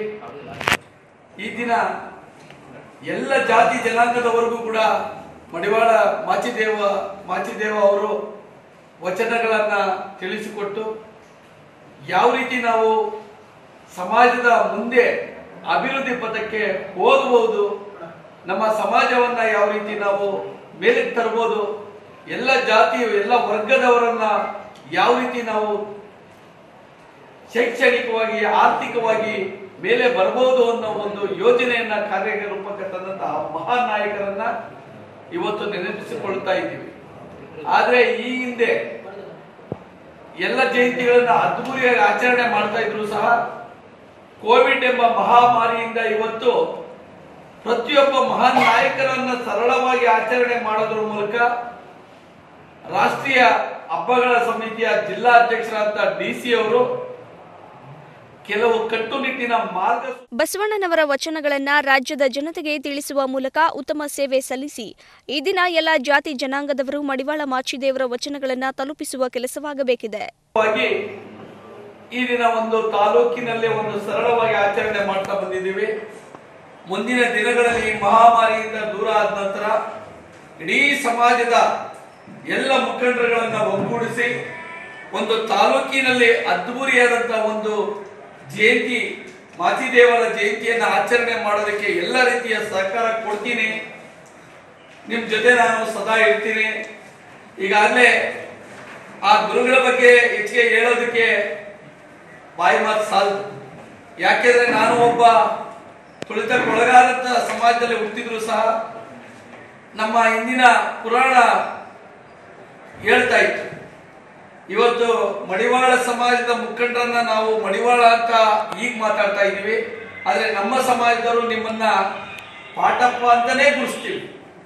ಈ ದಿನ ಎಲ್ಲ ಜಾತಿ ಜನಾಂಗದವರೆಗೂ ಕೂಡ ಮಡಿವಾಳ ಮಾಚಿದೇವ ಮಾಚಿದೇವ ಅವರು ವಚನಗಳನ್ನ ತಿಳಿಸಿಕೊಟ್ಟು ಯಾವ ರೀತಿ ನಾವು ಸಮಾಜದ ಮುಂದೆ ಅಭಿವೃದ್ಧಿ ಪಥಕ್ಕೆ ಹೋಗಬಹುದು ನಮ್ಮ ಸಮಾಜವನ್ನ ಯಾವ ರೀತಿ ನಾವು ಮೇಲಕ್ಕೆ ತರಬಹುದು ಎಲ್ಲ ಜಾತಿ ಎಲ್ಲ ವರ್ಗದವರನ್ನ ಯಾವ ರೀತಿ ನಾವು ಶೈಕ್ಷಣಿಕವಾಗಿ ಆರ್ಥಿಕವಾಗಿ ಮೇಲೆ ಬರಬಹುದು ಅನ್ನೋ ಒಂದು ಯೋಜನೆಯನ್ನ ಕಾರ್ಯರೂಪಕ್ಕೆ ತಂದಂತಹ ಮಹಾನ್ ನಾಯಕರನ್ನ ಇವತ್ತು ನೆನಪಿಸಿಕೊಳ್ತಾ ಇದ್ದೀವಿ ಆದ್ರೆ ಈ ಹಿಂದೆ ಎಲ್ಲ ಜಯಂತಿಗಳನ್ನ ಅದ್ಭುರಿಯಾಗಿ ಆಚರಣೆ ಮಾಡ್ತಾ ಇದ್ರು ಸಹ ಕೋವಿಡ್ ಎಂಬ ಮಹಾಮಾರಿಯಿಂದ ಇವತ್ತು ಪ್ರತಿಯೊಬ್ಬ ಮಹಾನ್ ನಾಯಕರನ್ನ ಸರಳವಾಗಿ ಆಚರಣೆ ಮಾಡೋದ್ರ ಮೂಲಕ ರಾಷ್ಟ್ರೀಯ ಹಬ್ಬಗಳ ಸಮಿತಿಯ ಜಿಲ್ಲಾಧ್ಯಕ್ಷರಾದ ಡಿ ಸಿ ಅವರು ಕೆಲವು ಕಟ್ಟುನಿಟ್ಟಿನ ಮಾರ್ಗ ಬಸವಣ್ಣನವರ ವಚನಗಳನ್ನ ರಾಜ್ಯದ ಜನತೆಗೆ ತಿಳಿಸುವ ಮೂಲಕ ಉತ್ತಮ ಸೇವೆ ಸಲ್ಲಿಸಿ ಈ ದಿನ ಎಲ್ಲ ಜಾತಿ ಜನಾಂಗದವರು ಮಡಿವಾಳ ಮಾಚಿದೇವರ ವಚನಗಳನ್ನ ತಲುಪಿಸುವ ಕೆಲಸವಾಗಬೇಕಿದೆ ವಾಗಿ ಈ ದಿನ ಒಂದು ತಾಲೂಕಿನಲ್ಲೇ ಒಂದು ಸರಳವಾಗಿ ಆಚರಣೆ ಮಾಡ್ತಾ ಬಂದಿದ್ದೀವಿ ಮುಂದಿನ ದಿನಗಳಲ್ಲಿ ಈ ಮಹಾಮಾರಿಯಿಂದ ದೂರ ಆದ ನಂತರ ಇಡೀ ಸಮಾಜದ ಎಲ್ಲ ಮುಖಂಡರುಗಳನ್ನ ಒಗ್ಗೂಡಿಸಿ ಒಂದು ತಾಲೂಕಿನಲ್ಲಿ ಅದ್ಭುರಿಯಾದಂತಹ ಒಂದು ಜಯಂತಿ ಮಾಚಿದೇವರ ಜಯಂತಿಯನ್ನ ಆಚರಣೆ ಮಾಡೋದಕ್ಕೆ ಎಲ್ಲ ರೀತಿಯ ಸಹಕಾರ ಕೊಡ್ತೀನಿ ನಿಮ್ ಜೊತೆ ನಾನು ಸದಾ ಇರ್ತೀನಿ ಈಗಾಗಲೇ ಆ ಗುರುಗಳ ಬಗ್ಗೆ ಹೆಚ್ಚಿಗೆ ಹೇಳೋದಕ್ಕೆ ಬಾಯಿ ಮಾತು ಸಾಲದು ಯಾಕೆಂದ್ರೆ ನಾನು ಒಬ್ಬ ತುಳಿತಕ್ಕೊಳಗಾದಂತ ಸಮಾಜದಲ್ಲಿ ಹುಟ್ಟಿದ್ರು ಸಹ ನಮ್ಮ ಇಂದಿನ ಪುರಾಣ ಹೇಳ್ತಾ ಇತ್ತು ಇವತ್ತು ಮಡಿವಾಳ ಸಮಾಜದ ಮುಖಂಡರನ್ನ ನಾವು ಮಡಿವಾಳ ಅಂತ ಈಗ ಮಾತಾಡ್ತಾ ಇದೀವಿ ಆದ್ರೆ ನಮ್ಮ ಸಮಾಜದವರು ನಿಮ್ಮನ್ನ ಪಾಟಪ್ಪ ಅಂತಾನೆ ಗುರುಸ್ತೀವಿ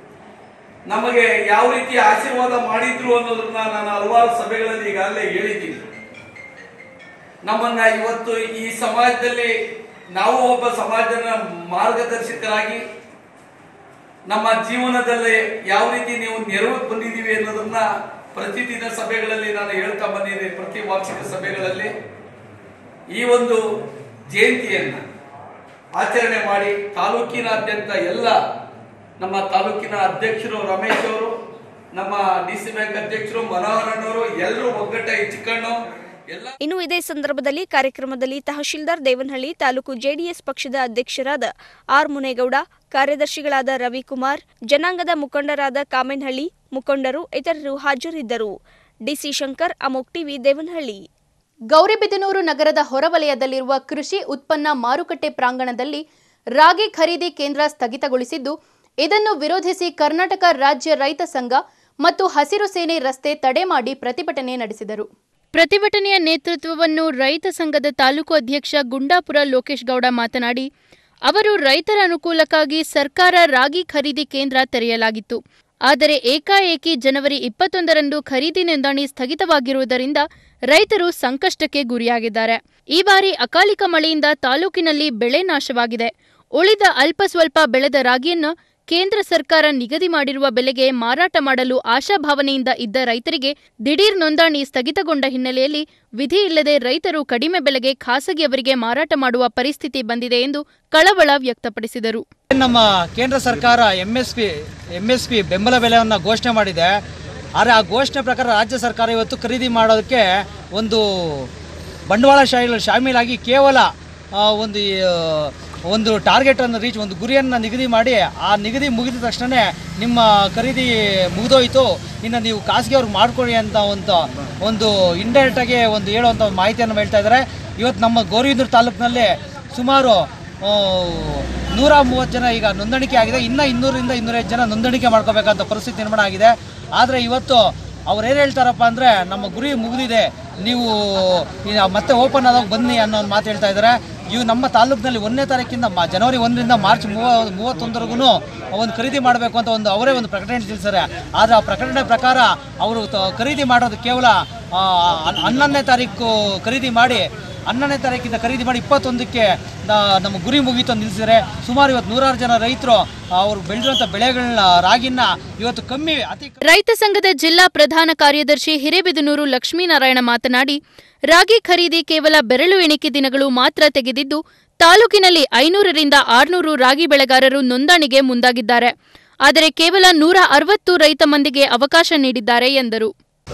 ನಮಗೆ ಯಾವ ರೀತಿ ಆಶೀರ್ವಾದ ಮಾಡಿದ್ರು ಅನ್ನೋದನ್ನ ನಾನು ಹಲವಾರು ಸಭೆಗಳಲ್ಲಿ ಈಗಾಗಲೇ ಹೇಳಿದ್ದೀನಿ ನಮ್ಮನ್ನ ಇವತ್ತು ಈ ಸಮಾಜದಲ್ಲಿ ನಾವು ಒಬ್ಬ ಸಮಾಜದ ಮಾರ್ಗದರ್ಶಕರಾಗಿ ನಮ್ಮ ಜೀವನದಲ್ಲಿ ಯಾವ ರೀತಿ ನೀವು ನೆರವು ಬಂದಿದ್ದೀವಿ ಅನ್ನೋದನ್ನ ಪ್ರತಿದಿನ ಸಭೆಗಳಲ್ಲಿ ನಾನು ಹೇಳ್ತಾ ಬಂದಿದ್ದೀನಿ ಪ್ರತಿ ವಾರ್ಷಿಕ ಸಭೆಗಳಲ್ಲಿ ಈ ಒಂದು ಜಯಂತಿಯನ್ನ ಆಚರಣೆ ಮಾಡಿ ತಾಲೂಕಿನಾದ್ಯಂತ ಎಲ್ಲ ನಮ್ಮ ತಾಲೂಕಿನ ಅಧ್ಯಕ್ಷರು ರಮೇಶ್ ಅವರು ನಮ್ಮ ಡಿ ಸಿ ಬ್ಯಾಂಕ್ ಅಧ್ಯಕ್ಷರು ಮನೋಹರಣ್ಣವರು ಎಲ್ಲರೂ ಒಗ್ಗಟ್ಟ ಇಚ್ಚಿಕೊಂಡು ಎಲ್ಲ ಇನ್ನು ಇದೇ ಸಂದರ್ಭದಲ್ಲಿ ಕಾರ್ಯಕ್ರಮದಲ್ಲಿ ತಹಶೀಲ್ದಾರ್ ದೇವನಹಳ್ಳಿ ತಾಲೂಕು ಜೆಡಿಎಸ್ ಪಕ್ಷದ ಅಧ್ಯಕ್ಷರಾದ ಆರ್ ಮುನೇಗೌಡ ಕಾರ್ಯದರ್ಶಿಗಳಾದ ರವಿಕುಮಾರ್ ಜನಾಂಗದ ಮುಖಂಡರಾದ ಕಾಮೆನಹಳ್ಳಿ ಮುಖಂಡರು ಇತರರು ಹಾಜರಿದ್ದರು ಡಿಸಿ ಶಂಕರ್ ಅಮೋಕ್ ಟಿವಿ ದೇವನಹಳ್ಳಿ ಗೌರಿಬಿದನೂರು ನಗರದ ಹೊರವಲಯದಲ್ಲಿರುವ ಕೃಷಿ ಉತ್ಪನ್ನ ಮಾರುಕಟ್ಟೆ ಪ್ರಾಂಗಣದಲ್ಲಿ ರಾಗಿ ಖರೀದಿ ಕೇಂದ್ರ ಸ್ಥಗಿತಗೊಳಿಸಿದ್ದು ಇದನ್ನು ವಿರೋಧಿಸಿ ಕರ್ನಾಟಕ ರಾಜ್ಯ ರೈತ ಸಂಘ ಮತ್ತು ಹಸಿರು ಸೇನೆ ರಸ್ತೆ ತಡೆ ಮಾಡಿ ಪ್ರತಿಭಟನೆ ನಡೆಸಿದರು ಪ್ರತಿಭಟನೆಯ ನೇತೃತ್ವವನ್ನು ರೈತ ಸಂಘದ ತಾಲೂಕು ಅಧ್ಯಕ್ಷ ಗುಂಡಾಪುರ ಲೋಕೇಶ್ ಗೌಡ ಮಾತನಾಡಿ ಅವರು ರೈತರ ಅನುಕೂಲಕ್ಕಾಗಿ ಸರ್ಕಾರ ರಾಗಿ ಖರೀದಿ ಕೇಂದ್ರ ತೆರೆಯಲಾಗಿತ್ತು ಆದರೆ ಏಕಾಏಕಿ ಜನವರಿ ಇಪ್ಪತ್ತೊಂದರಂದು ಖರೀದಿ ನೋಂದಣಿ ಸ್ಥಗಿತವಾಗಿರುವುದರಿಂದ ರೈತರು ಸಂಕಷ್ಟಕ್ಕೆ ಗುರಿಯಾಗಿದ್ದಾರೆ ಈ ಬಾರಿ ಅಕಾಲಿಕ ಮಳೆಯಿಂದ ತಾಲೂಕಿನಲ್ಲಿ ಬೆಳೆ ನಾಶವಾಗಿದೆ ಉಳಿದ ಅಲ್ಪ ಸ್ವಲ್ಪ ಬೆಳೆದ ರಾಗಿಯನ್ನು ಕೇಂದ್ರ ಸರ್ಕಾರ ನಿಗದಿ ಮಾಡಿರುವ ಬೆಲೆಗೆ ಮಾರಾಟ ಮಾಡಲು ಆಶಾಭಾವನೆಯಿಂದ ಇದ್ದ ರೈತರಿಗೆ ದಿಢೀರ್ ನೋಂದಣಿ ಸ್ಥಗಿತಗೊಂಡ ಹಿನ್ನೆಲೆಯಲ್ಲಿ ವಿಧಿ ಇಲ್ಲದೆ ರೈತರು ಕಡಿಮೆ ಬೆಲೆಗೆ ಖಾಸಗಿಯವರಿಗೆ ಮಾರಾಟ ಮಾಡುವ ಪರಿಸ್ಥಿತಿ ಬಂದಿದೆ ಎಂದು ಕಳವಳ ವ್ಯಕ್ತಪಡಿಸಿದರು ನಮ್ಮ ಕೇಂದ್ರ ಸರ್ಕಾರ M S P M S P ಬೆಂಬಲ ಬೆಲೆಯನ್ನು ಘೋಷಣೆ ಮಾಡಿದೆ ಆದರೆ ಆ ಘೋಷಣೆ ಪ್ರಕಾರ ರಾಜ್ಯ ಸರ್ಕಾರ ಇವತ್ತು ಖರೀದಿ ಮಾಡೋದಕ್ಕೆ ಒಂದು ಬಂಡವಾಳ ಶಾಹಿ ಶಾಮೀಲಾಗಿ ಕೇವಲ ಆ, ಒಂದು ಆ, ಒಂದು ಟಾರ್ಗೆಟನ್ನು ರೀಚ್ ಒಂದು ಗುರಿಯನ್ನು ನಿಗದಿ ಮಾಡಿ ಆ ನಿಗದಿ ಮುಗಿದ ತಕ್ಷಣ ನಿಮ್ಮ ಖರೀದಿ ಮುಗಿದೋಯ್ತು ಇನ್ನು ನೀವು ಖಾಸಗಿಯವ್ರಿಗೆ ಮಾಡ್ಕೊಳ್ಳಿ ಅಂತ ಒಂದು ಒಂದು ಇಂಡೈರೆಕ್ಟಾಗಿ ಒಂದು ಹೇಳುವಂಥ ಒಂದು ಮಾಹಿತಿಯನ್ನು ಹೇಳ್ತಾ ಇದ್ದಾರೆ ಇವತ್ತು ನಮ್ಮ ಗೌರಿಬಿದೂರು ತಾಲೂಕಿನಲ್ಲಿ ಸುಮಾರು ಆ, ನೂರ ಮೂವತ್ತು ಜನ ಈಗ ನೋಂದಣಿಕೆ ಆಗಿದೆ ಇನ್ನೂ ಇನ್ನೂರಿಂದ ಇನ್ನೂರೈದು ಜನ ನೋಂದಣಿಕೆ ಮಾಡ್ಕೋಬೇಕಂತ ಪರಿಸ್ಥಿತಿ ನಿರ್ಮಾಣ ಆಗಿದೆ ಆದರೆ ಇವತ್ತು ಅವ್ರು ಏನು ಹೇಳ್ತಾರಪ್ಪ ಅಂದರೆ ನಮ್ಮ ಗುರಿ ಮುಗಿದಿದೆ ನೀವು ಈಗ ಮತ್ತೆ ಓಪನ್ ಆದಾಗ ಬನ್ನಿ ಅನ್ನೋ ಒಂದು ಮಾತು ಹೇಳ್ತಾ ಇದ್ದಾರೆ ಇವು ನಮ್ಮ ತಾಲೂಕಿನಲ್ಲಿ ಒಂದನೇ ತಾರೀಕಿಂದ ಮ ಜನವರಿ ಒಂದರಿಂದ ಮಾರ್ಚ್ ಮೂವ ಮೂವತ್ತೊಂದರೆಗೂ ಒಂದು ಖರೀದಿ ಮಾಡಬೇಕು ಅಂತ ಒಂದು ಅವರೇ ಒಂದು ಪ್ರಕಟಣೆ ತಿಳಿಸ್ತಾರೆ ಆದರೆ ಆ ಪ್ರಕಟಣೆ ಪ್ರಕಾರ ಅವರು ತ- ಖರೀದಿ ಮಾಡೋದು ಕೇವಲ ಆ, ಹನ್- ಹನ್ನೊಂದನೇ ತಾರೀಕು ಖರೀದಿ ಮಾಡಿ ಹನ್ನೊಂದನೇ ತಾರೀಕಿಂದ ಖರೀದಿ ಮಾಡಿ ಇಪ್ಪತ್ತೊಂದಕ್ಕೆ ನ- ನಮ್ಮ ಗುರಿ ಮುಗೀತು ಅಂತ ನಿಲ್ಲಿಸಿದರೆ ಸುಮಾರು ಇವತ್ತು ನೂರಾರು ಜನ ರೈತರು ಅವರು ಬೆಳೆದಿರುವಂಥ ಬೆಳೆಗಳನ್ನ ರಾಗಿನ ಇವತ್ತು ಕಮ್ಮಿ ಅತಿ ರೈತ ಸಂಘದ ಜಿಲ್ಲಾ ಪ್ರಧಾನ ಕಾರ್ಯದರ್ಶಿ ಹಿರೇಬಿದನೂರು ಲಕ್ಷ್ಮೀನಾರಾಯಣ ಮಾತನಾಡಿ ರಾಗಿ ಖರೀದಿ ಕೇವಲ ಬೆರಳು ಎಣಿಕೆ ದಿನಗಳು ಮಾತ್ರ ತೆಗೆದಿದ್ದು ತಾಲೂಕಿನಲ್ಲಿ ಐನೂರರಿಂದ ಆರ್ನೂರು ರಾಗಿ ಬೆಳೆಗಾರರು ನೋಂದಣಿಗೆ ಮುಂದಾಗಿದ್ದಾರೆ ಆದರೆ ಕೇವಲ ನೂರ ಅರವತ್ತು ರೈತ ಮಂದಿಗೆ ಅವಕಾಶ ನೀಡಿದ್ದಾರೆ ಎಂದರು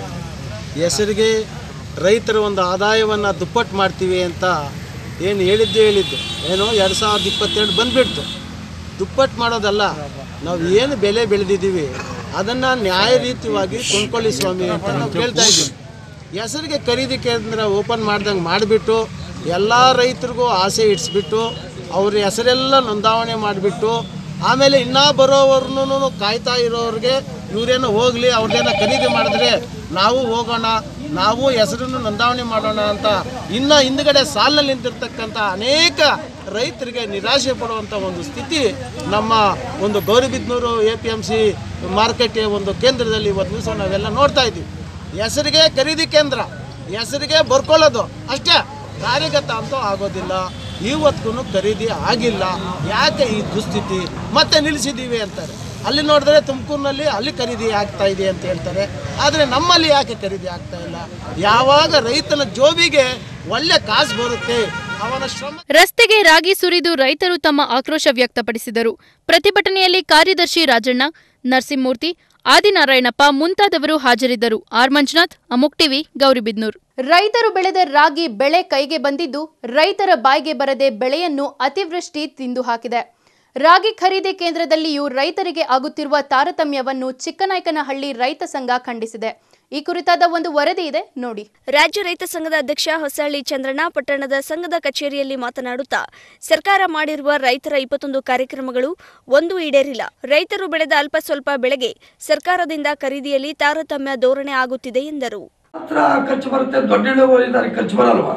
ಹೆಸರಿಗೆ ರೈತರ ಒಂದು ಆದಾಯವನ್ನು ದುಪ್ಪಟ್ಟು ಮಾಡ್ತೀವಿ ಅಂತ ಏನು ಹೇಳಿದ್ದೆ ಹೇಳಿದ್ದು ಏನು ಎರಡು ಸಾವಿರದ ಇಪ್ಪತ್ತೆರಡು ಬಂದುಬಿಡ್ತು ದುಪ್ಪಟ್ಟು ಮಾಡೋದಲ್ಲ ನಾವು ಏನು ಬೆಲೆ ಬೆಳೆದಿದ್ದೀವಿ ಅದನ್ನು ನ್ಯಾಯ ರೀತಿಯಾಗಿ ಕೊಂಡ್ಕೊಳ್ಳಿ ಸ್ವಾಮಿ ಅಂತ ನಾವು ಕೇಳ್ತಾ ಇದ್ದೀವಿ ಹೆಸರಿಗೆ ಖರೀದಿ ಕೇಂದ್ರ ಓಪನ್ ಮಾಡ್ದಂಗೆ ಮಾಡಿಬಿಟ್ಟು ಎಲ್ಲ ರೈತರಿಗೂ ಆಸೆ ಇಡಿಸ್ಬಿಟ್ಟು ಅವ್ರ ಹೆಸರೆಲ್ಲ ನೋಂದಾವಣೆ ಮಾಡಿಬಿಟ್ಟು ಆಮೇಲೆ ಇನ್ನೂ ಬರೋವ್ರನ್ನೂ ಕಾಯ್ತಾ ಇರೋರಿಗೆ ಇವರೇನೋ ಹೋಗಲಿ ಅವ್ರದ್ದೇನೋ ಖರೀದಿ ಮಾಡಿದ್ರೆ ನಾವು ಹೋಗೋಣ ನಾವು ಹೆಸರನ್ನು ನೋಂದಾವಣೆ ಮಾಡೋಣ ಅಂತ ಇನ್ನು ಹಿಂದ್ಗಡೆ ಸಾಲಿನಲ್ಲಿ ನಿಂತಿರ್ತಕ್ಕಂಥ ಅನೇಕ ರೈತರಿಗೆ ನಿರಾಶೆ ಪಡುವಂಥ ಒಂದು ಸ್ಥಿತಿ ನಮ್ಮ ಒಂದು Gauribidanur A P M C ಮಾರುಕಟ್ಟೆ ಒಂದು ಕೇಂದ್ರದಲ್ಲಿ ಇವತ್ತು ದಿವಸ ನಾವೆಲ್ಲ ನೋಡ್ತಾ ಇದ್ದೀವಿ ಹೆಸರಿಗೆ ಖರೀದಿ ಕೇಂದ್ರ ಹೆಸರಿಗೆ ಬರ್ಕೊಳ್ಳೋದು ಅಷ್ಟೇ ಕಾರ್ಯಗತ ಅಂತೂ ಆಗೋದಿಲ್ಲ ಇವತ್ತಿಗೂ ಖರೀದಿ ಆಗಿಲ್ಲ ಯಾಕೆ ಈ ದುಸ್ಥಿತಿ ಮತ್ತೆ ನಿಲ್ಲಿಸಿದ್ದೀವಿ ಅಂತಾರೆ ಅಲ್ಲಿ ನೋಡಿದ್ರೆ ತುಮಕೂರಿನಲ್ಲಿ ಅಲ್ಲಿ ಖರೀದಿ ಆಗ್ತಾ ಇದೆ ಅಂತ ಹೇಳ್ತಾರೆ ಆದರೆ ನಮ್ಮಲ್ಲಿ ಯಾಕೆ ಖರೀದಿ ಆಗ್ತಾ ಇಲ್ಲ ಯಾವಾಗ ರೈತನ ಜೋಬಿಗೆ ಒಳ್ಳೆ ಕಾಸು ಬರುತ್ತೆ ಅವನ ಶ್ರಮ ರಸ್ತೆಗೆ ರಾಗಿ ಸುರಿದು ರೈತರು ತಮ್ಮ ಆಕ್ರೋಶ ವ್ಯಕ್ತಪಡಿಸಿದರು ಪ್ರತಿಭಟನೆಯಲ್ಲಿ ಕಾರ್ಯದರ್ಶಿ ರಾಜಣ್ಣ ನರಸಿಂಹಮೂರ್ತಿ ಆದಿನಾರಾಯಣಪ್ಪ ಮುಂತಾದವರು ಹಾಜರಿದ್ದರು ಆರ್ ಮಂಜುನಾಥ್ ಅಮುಕ್ ಟಿವಿ ಗೌರಿಬಿದ್ನೂರ್ ರೈತರು ಬೆಳೆದ ರಾಗಿ ಬೆಳೆ ಕೈಗೆ ಬಂದಿದ್ದು ರೈತರ ಬಾಯಿಗೆ ಬರದೆ ಬೆಳೆಯನ್ನು ಅತಿವೃಷ್ಟಿ ತಿಂದು ಹಾಕಿದೆ ರಾಗಿ ಖರೀದಿ ಕೇಂದ್ರದಲ್ಲಿಯೂ ರೈತರಿಗೆ ಆಗುತ್ತಿರುವ ತಾರತಮ್ಯವನ್ನು ಚಿಕ್ಕನಾಯಕನಹಳ್ಳಿ ರೈತ ಸಂಘ ಖಂಡಿಸಿದೆ ಈ ಕುರಿತಾದ ಒಂದು ವರದಿ ಇದೆ ನೋಡಿ ರಾಜ್ಯ ರೈತ ಸಂಘದ ಅಧ್ಯಕ್ಷ ಹೊಸಹಳ್ಳಿ ಚಂದ್ರಣ್ಣ ಪಟ್ಟಣದ ಸಂಘದ ಕಚೇರಿಯಲ್ಲಿ ಮಾತನಾಡುತ್ತಾ ಸರ್ಕಾರ ಮಾಡಿರುವ ರೈತರ ಇಪ್ಪತ್ತೊಂದು ಕಾರ್ಯಕ್ರಮಗಳು ಒಂದು ಈಡೇರಿಲ್ಲ ರೈತರು ಬೆಳೆದ ಅಲ್ಪ ಸ್ವಲ್ಪ ಬೆಳೆಗೆ ಸರ್ಕಾರದಿಂದ ಖರೀದಿಯಲ್ಲಿ ತಾರತಮ್ಯ ಧೋರಣೆ ಆಗುತ್ತಿದೆ ಎಂದರು ಹತ್ರ ಖರ್ಚು ಬರುತ್ತೆ ದೊಡ್ಡ ಇಳುವರಿದಾರಿ ಖರ್ಚು ಬರಲ್ವಾ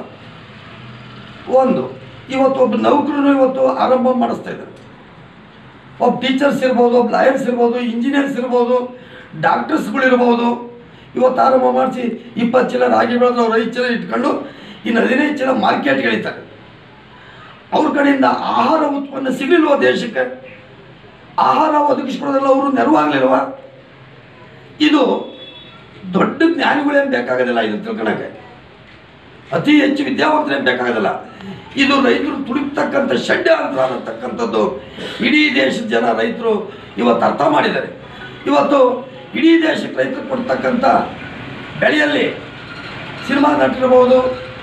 ಒಂದು ಇವತ್ತು ಒಬ್ಬ ನೌಕರನು ಇವತ್ತು ಆರಂಭ ಮಾಡಿಸ್ತಾ ಇದ್ದಾರೆ ಒಬ್ಬ ಟೀಚರ್ಸ್ ಇರ್ಬೋದು ಒಬ್ಬ ಲಾಯರ್ಸ್ ಇರ್ಬೋದು ಇಂಜಿನಿಯರ್ಸ್ ಇರ್ಬೋದು ಡಾಕ್ಟರ್ಸ್ಗಳಿರ್ಬೋದು ಇವತ್ತು ಆರಂಭ ಮಾಡಿಸಿ ಇಪ್ಪತ್ತು ಚೀಲ ರಾಗಿ ಬೆಳೆದ್ರೆ ಅವ್ರು ಐದು ಚೀಲ ಇಟ್ಕೊಂಡು ಇನ್ನು ಹದಿನೈದು ಚೀಲ ಮಾರ್ಕೆಟ್ಗೆ ಇಳಿತಾರೆ ಅವ್ರ ಕಡೆಯಿಂದ ಆಹಾರ ಉತ್ಪನ್ನ ಸಿಗಲಿಲ್ವ ದೇಶಕ್ಕೆ ಆಹಾರ ಒದಗಿಸ್ಕೊಡೋದಲ್ಲ ಅವರು ನೆರವಾಗ್ಲಿಲ್ವ ಇದು ದೊಡ್ಡ ಜ್ಞಾನಿಗಳೇನು ಬೇಕಾಗೋದಿಲ್ಲ ಇದು ತಿಳ್ಕೊಳಕ್ಕೆ ಅತಿ ಹೆಚ್ಚು ವಿದ್ಯಾವಂತರೇನು ಬೇಕಾಗೋದಿಲ್ಲ ಇದು ರೈತರು ತುಳಿತಕ್ಕಂಥ ಷಡ್ಯಂತ್ರ ಅನ್ನತಕ್ಕಂಥದ್ದು ಇಡೀ ದೇಶದ ಜನ ರೈತರು ಇವತ್ತು ಅರ್ಥ ಮಾಡಿದ್ದಾರೆ ಇವತ್ತು ಇಡೀ ದೇಶಕ್ಕೆ ರೈತರು ಕೊಡ್ತಕ್ಕಂಥ ಬೆಳೆಯಲ್ಲಿ ಸಿನಿಮಾ ನಟರಿರ್ಬೋದು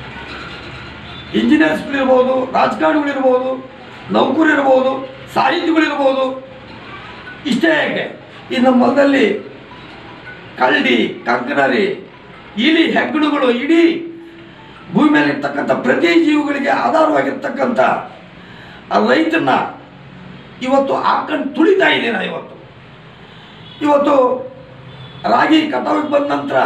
ಇಂಜಿನಿಯರ್ಸ್ಗಳಿರ್ಬೋದು ರಾಜಕಾರಣಿಗಳಿರ್ಬೋದು ನೌಕರಿರ್ಬೋದು ಸಾಹಿತಿಗಳಿರ್ಬೋದು ಇಷ್ಟೇ ಯಾಕೆ ಈ ನಮ್ಮ ಹೊಲದಲ್ಲಿ ಕಳ್ಳಿ ಕಂಕನರಿ ಇಲಿ ಹೆಗ್ಗಣಗಳು ಇಡೀ ಭೂಮಿ ಮೇಲೆ ಇರ್ತಕ್ಕಂಥ ಪ್ರತಿ ಜೀವಿಗಳಿಗೆ ಆಧಾರವಾಗಿರ್ತಕ್ಕಂಥ ಆ ರೈತನ ಇವತ್ತು ಹಾಕೊಂಡು ತುಳಿತಾ ಇದೆ ನಾ ಇವತ್ತು ಇವತ್ತು ರಾಗಿ ಕಟಾವಿಗೆ ಬಂದ ನಂತರ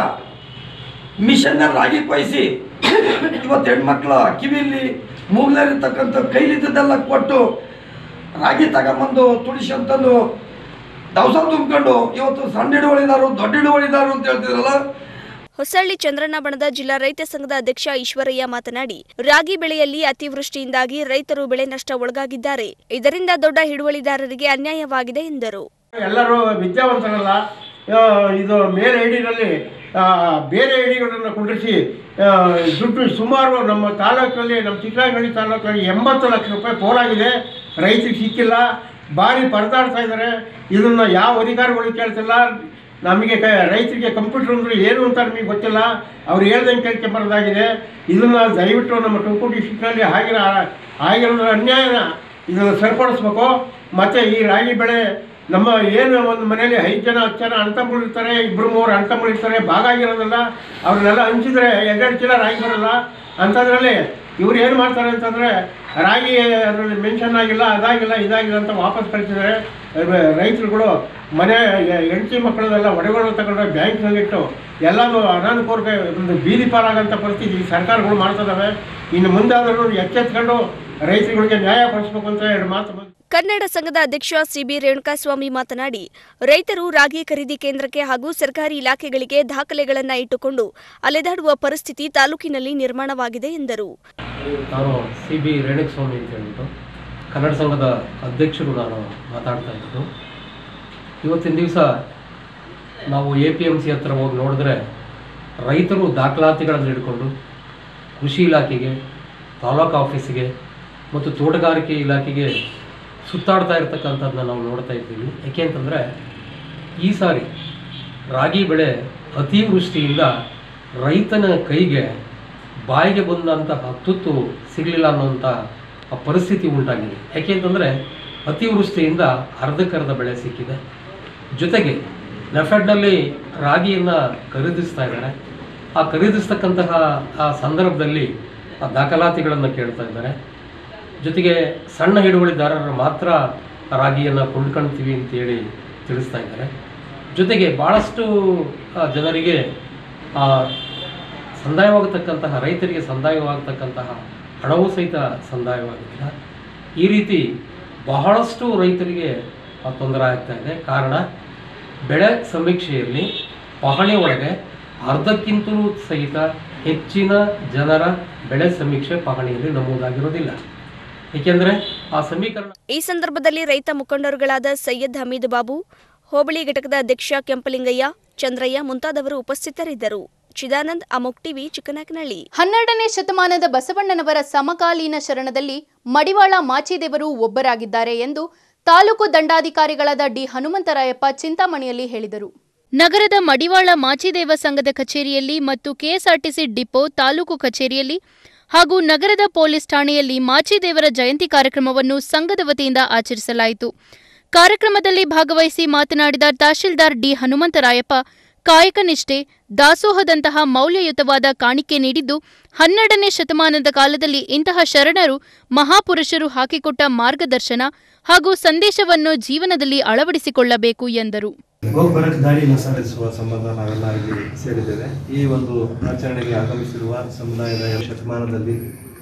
ಮಿಷನ್ನ ರಾಗಿ ಕೊಯ್ಸಿ ಇವತ್ತು ಹೆಣ್ಮಕ್ಳ ಕಿವಿಯಲ್ಲಿ ಮೂಗ್ಲಲ್ಲಿರ್ತಕ್ಕಂಥ ಕೈಲಿದ್ದದೆಲ್ಲ ಕೊಟ್ಟು ರಾಗಿ ತಗೊಂಬಂದು ತುಳಿಸಿ ಅಂತಂದು ದವಸ ತುಂಬ್ಕೊಂಡು ಇವತ್ತು ಸಣ್ಣ ಹಿಡುವಳಿದಾರು ದೊಡ್ಡ ಹಿಡುವಳಿದಾರು ಅಂತ ಹೇಳ್ತಿದ್ರಲ್ಲ ಹೊಸಳ್ಳಿ ಚಂದ್ರಣ್ಣ ಬಣದ ಜಿಲ್ಲಾ ರೈತ ಸಂಘದ ಅಧ್ಯಕ್ಷ ಈಶ್ವರಯ್ಯ ಮಾತನಾಡಿ ರಾಗಿ ಬೆಳೆಯಲ್ಲಿ ಅತಿವೃಷ್ಟಿಯಿಂದಾಗಿ ರೈತರು ಬೆಳೆ ನಷ್ಟ ಒಳಗಾಗಿದ್ದಾರೆ ಇದರಿಂದ ದೊಡ್ಡ ಹಿಡುವಳಿದಾರರಿಗೆ ಅನ್ಯಾಯವಾಗಿದೆ ಎಂದರು ಎಲ್ಲರೂ ವಿದ್ಯಾವಂತರಲ್ಲ ಆ, ಇದು ಮೇಲ್ ಐಡಿನಲ್ಲಿ ಬೇರೆ ಐಡಿಗಳನ್ನು ಕುಂಡ್ರಿಸಿ ಆ, ದುಡ್ಡು ಸುಮಾರು ನಮ್ಮ ತಾಲೂಕಲ್ಲಿ ನಮ್ಮ ಚಿಕ್ಕನಹಳ್ಳಿ ತಾಲೂಕಲ್ಲಿ ಎಂಬತ್ತು ಲಕ್ಷ ರೂಪಾಯಿ ಪೋಲಾಗಿದೆ ರೈತರಿಗೆ ಸಿಕ್ಕಿಲ್ಲ ಭಾರಿ ಪರದಾಡ್ತಾ ಇದ್ದಾರೆ ಇದನ್ನು ಯಾವ ಅಧಿಕಾರಿಗಳು ಕೇಳ್ತಿಲ್ಲ ನಮಗೆ ಕ ರೈತರಿಗೆ ಕಂಪ್ಯೂಟರ್ ಅಂದ್ರೆ ಏನು ಅಂತ ನಮಗೆ ಗೊತ್ತಿಲ್ಲ ಅವ್ರು ಹೇಳ್ದಂಗೆ ಕೇಳ್ಕೊಂಬರೋದಾಗಿದೆ ಇದನ್ನು ದಯವಿಟ್ಟು ನಮ್ಮ ತುಮಕೂರು ಡಿಸ್ಟಿಕ್ನಲ್ಲಿ ಆಗಿರೋ ಆಗಿರೋ ಅನ್ಯಾಯನ ಇದನ್ನು ಸರಿಪಡಿಸ್ಬೇಕು ಮತ್ತು ಈ ರಾಗಿ ಬೆಳೆ ನಮ್ಮ ಏನು ಒಂದು ಮನೆಯಲ್ಲಿ ಐದು ಜನ ಹತ್ತು ಜನ ಅಣ್ತಂಬಳು ಇರ್ತಾರೆ ಇಬ್ಬರು ಮೂರು ಅಣ್ತಂಬಳು ಇರ್ತಾರೆ ಭಾಗ ಆಗಿರೋದಿಲ್ಲ ಅವ್ರನ್ನೆಲ್ಲ ಹಂಚಿದ್ರೆ ಎರಡೆರಡು ಚೀಲ ರಾಗಿ ಬರಲ್ಲ ಅಂಥದ್ರಲ್ಲಿ ಇವ್ರು ಏನು ಮಾಡ್ತಾರೆ ಅಂತಂದರೆ ರಾಗಿ ಅದರಲ್ಲಿ ಮೆನ್ಷನ್ ಆಗಿಲ್ಲ ಅದಾಗಿಲ್ಲ ಇದಾಗಿಲ್ಲ ಅಂತ ವಾಪಸ್ ಕಳಿಸಿದ್ದಾರೆ ರೈತರುಗಳು ಮನೆ ಹೆಂಡತಿ ಮಕ್ಕಳದೆಲ್ಲ ಒಡೆಗಳು ತಗೊಂಡು ಬ್ಯಾಂಕ್ನಲ್ಲಿಟ್ಟು ಎಲ್ಲನೂ ಅನಾನುಕೂಲಕ್ಕೆ ಒಂದು ಬೀದಿ ಪಾಲಾಗಂಥ ಪರಿಸ್ಥಿತಿ ಈ ಸರ್ಕಾರಗಳು ಮಾಡ್ತಿದ್ದಾವೆ ಇನ್ನು ಮುಂದಾದರೂ ಎಚ್ಚೆತ್ಕೊಂಡು ರೈತರುಗಳಿಗೆ ನ್ಯಾಯ ಕೊಡಿಸ್ಬೇಕು ಅಂತ ಎರಡು ಮಾತು ಬಂತು. ಕನ್ನಡ ಸಂಘದ ಅಧ್ಯಕ್ಷ ಸಿಬಿ ರೇಣುಕಾಸ್ವಾಮಿ ಮಾತನಾಡಿ ರೈತರು ರಾಗಿ ಖರೀದಿ ಕೇಂದ್ರಕ್ಕೆ ಹಾಗೂ ಸರ್ಕಾರಿ ಇಲಾಖೆಗಳಿಗೆ ದಾಖಲೆಗಳನ್ನು ಇಟ್ಟುಕೊಂಡು ಅಲೆದಾಡುವ ಪರಿಸ್ಥಿತಿ ತಾಲೂಕಿನಲ್ಲಿ ನಿರ್ಮಾಣವಾಗಿದೆ ಎಂದರು ನಾನು ಸಿ ಬಿ ರೇಣುಕಸ್ವಾಮಿ ಅಂತ ಹೇಳ್ಬಿಟ್ಟು ಕನ್ನಡ ಸಂಘದ ಅಧ್ಯಕ್ಷರು ನಾನು ಮಾತಾಡ್ತಾ ಇದ್ದು ಇವತ್ತಿನ ದಿವಸ ನಾವು ಎ ಪಿ ಎಮ್ ಸಿ ಹತ್ರ ಹೋಗಿ ನೋಡಿದ್ರೆ ರೈತರು ದಾಖಲಾತಿಗಳನ್ನು ಹಿಡ್ಕೊಂಡು ಕೃಷಿ ಇಲಾಖೆಗೆ ತಾಲೂಕು ಆಫೀಸಿಗೆ ಮತ್ತು ತೋಟಗಾರಿಕೆ ಇಲಾಖೆಗೆ ಸುತ್ತಾಡ್ತಾ ಇರ್ತಕ್ಕಂಥದ್ದನ್ನ ನಾವು ನೋಡ್ತಾ ಇದ್ದೀವಿ ಯಾಕೆ ಅಂತಂದರೆ ಈ ಸಾರಿ ರಾಗಿ ಬೆಳೆ ಅತಿವೃಷ್ಟಿಯಿಂದ ರೈತನ ಕೈಗೆ ಬಾಯಿಗೆ ಬಂದಂತಹ ತುತ್ತು ಸಿಗಲಿಲ್ಲ ಅನ್ನೋಂಥ ಆ ಪರಿಸ್ಥಿತಿ ಉಂಟಾಗಿದೆ ಯಾಕೆ ಅಂತಂದರೆ ಅತಿವೃಷ್ಟಿಯಿಂದ ಅರ್ಧಕ್ಕರ್ಧ ಬೆಳೆ ಸಿಕ್ಕಿದೆ ಜೊತೆಗೆ ನೆಫೆಡ್ನಲ್ಲಿ ರಾಗಿಯನ್ನು ಖರೀದಿಸ್ತಾ ಇದ್ದಾರೆ ಆ ಖರೀದಿಸ್ತಕ್ಕಂತಹ ಆ ಸಂದರ್ಭದಲ್ಲಿ ಆ ದಾಖಲಾತಿಗಳನ್ನು ಕೇಳ್ತಾ ಇದ್ದಾರೆ ಜೊತೆಗೆ ಸಣ್ಣ ಹಿಡುವಳಿದಾರರು ಮಾತ್ರ ರಾಗಿಯನ್ನು ಕೊಂಡ್ಕೊಳ್ತೀವಿ ಅಂತೇಳಿ ತಿಳಿಸ್ತಾ ಇದ್ದಾರೆ ಜೊತೆಗೆ ಭಾಳಷ್ಟು ಆ, ಜನರಿಗೆ ಆ, ಸಂದಾಯವಾಗತಕ್ಕಂತಹ ರೈತರಿಗೆ ಸಂದಾಯವಾಗತಕ್ಕಂತಹ ಹಣವೂ ಸಹಿತ ಸಂದಾಯವಾಗುತ್ತಿಲ್ಲ ಈ ರೀತಿ ಬಹಳಷ್ಟು ರೈತರಿಗೆ ಆ, ತೊಂದರೆ ಆಗ್ತಾ ಇದೆ ಕಾರಣ ಬೆಳೆ ಸಮೀಕ್ಷೆಯಲ್ಲಿ ಪಹಣಿ ಒಳಗೆ ಅರ್ಧಕ್ಕಿಂತಲೂ ಸಹಿತ ಹೆಚ್ಚಿನ ಜನರ ಬೆಳೆ ಸಮೀಕ್ಷೆ ಪಹಣಿಯಲ್ಲಿ ನಮೂದಾಗಿರೋದಿಲ್ಲ ಏಕೆಂದರೆ ಆ ಸಮೀಕರಣ ಈ ಸಂದರ್ಭದಲ್ಲಿ ರೈತ ಮುಖಂಡರುಗಳಾದ ಸೈಯದ್ ಹಮೀದ್ ಬಾಬು ಹೋಬಳಿ ಘಟಕದ ಅಧ್ಯಕ್ಷ ಕೆಂಪಲಿಂಗಯ್ಯ ಚಂದ್ರಯ್ಯ ಮುಂತಾದವರು ಉಪಸ್ಥಿತರಿದ್ದರು ಚಿದಾನಂದ್ ಅಮೋಕ್ ಟಿವಿ ಚಿಕ್ಕನಾಕನಹಳ್ಳಿ ಹನ್ನೆರಡನೇ ಶತಮಾನದ ಬಸವಣ್ಣನವರ ಸಮಕಾಲೀನ ಶರಣದಲ್ಲಿ ಮಡಿವಾಳ ಮಾಚಿದೇವರು ಒಬ್ಬರಾಗಿದ್ದಾರೆ ಎಂದು ತಾಲೂಕು ದಂಡಾಧಿಕಾರಿಗಳಾದ ಡಿ ಹನುಮಂತರಾಯಪ್ಪ ಚಿಂತಾಮಣಿಯಲ್ಲಿ ಹೇಳಿದರು ನಗರದ ಮಡಿವಾಳ ಮಾಚಿದೇವ ಸಂಘದ ಕಚೇರಿಯಲ್ಲಿ ಮತ್ತು ಕೆಎಸ್ಆರ್ಟಿಸಿ ಡಿಪೋ ತಾಲೂಕು ಕಚೇರಿಯಲ್ಲಿ ಹಾಗೂ ನಗರದ ಪೊಲೀಸ್ ಠಾಣೆಯಲ್ಲಿ ಮಾಚಿದೇವರ ಜಯಂತಿ ಕಾರ್ಯಕ್ರಮವನ್ನು ಸಂಘದ ವತಿಯಿಂದ ಆಚರಿಸಲಾಯಿತು ಕಾರ್ಯಕ್ರಮದಲ್ಲಿ ಭಾಗವಹಿಸಿ ಮಾತನಾಡಿದ ತಹಶೀಲ್ದಾರ್ ಡಿ ಹನುಮಂತರಾಯಪ್ಪ ಕಾಯಕ ನಿಷ್ಠೆ ದಾಸೋಹದಂತಹ ಮೌಲ್ಯಯುತವಾದ ಕಾಣಿಕೆ ನೀಡಿದ್ದು ಹನ್ನೆರಡನೇ ಶತಮಾನದ ಕಾಲದಲ್ಲಿ ಇಂತಹ ಶರಣರು ಮಹಾಪುರುಷರು ಹಾಕಿಕೊಟ್ಟ ಮಾರ್ಗದರ್ಶನ ಹಾಗೂ ಸಂದೇಶವನ್ನು ಜೀವನದಲ್ಲಿ ಅಳವಡಿಸಿಕೊಳ್ಳಬೇಕು ಎಂದರು ಹೋಗ್ಬರಕ್ಕೆ ದಾರಿಯನ್ನು ಸಾಧಿಸುವ ಸಂಬಂಧ ನಾವೆಲ್ಲ ಇಲ್ಲಿ ಸೇರಿದ್ದೇವೆ ಈ ಒಂದು ಆಚರಣೆಗೆ ಆಗಮಿಸಿರುವ ಸಮುದಾಯದ ಶತಮಾನದಲ್ಲಿ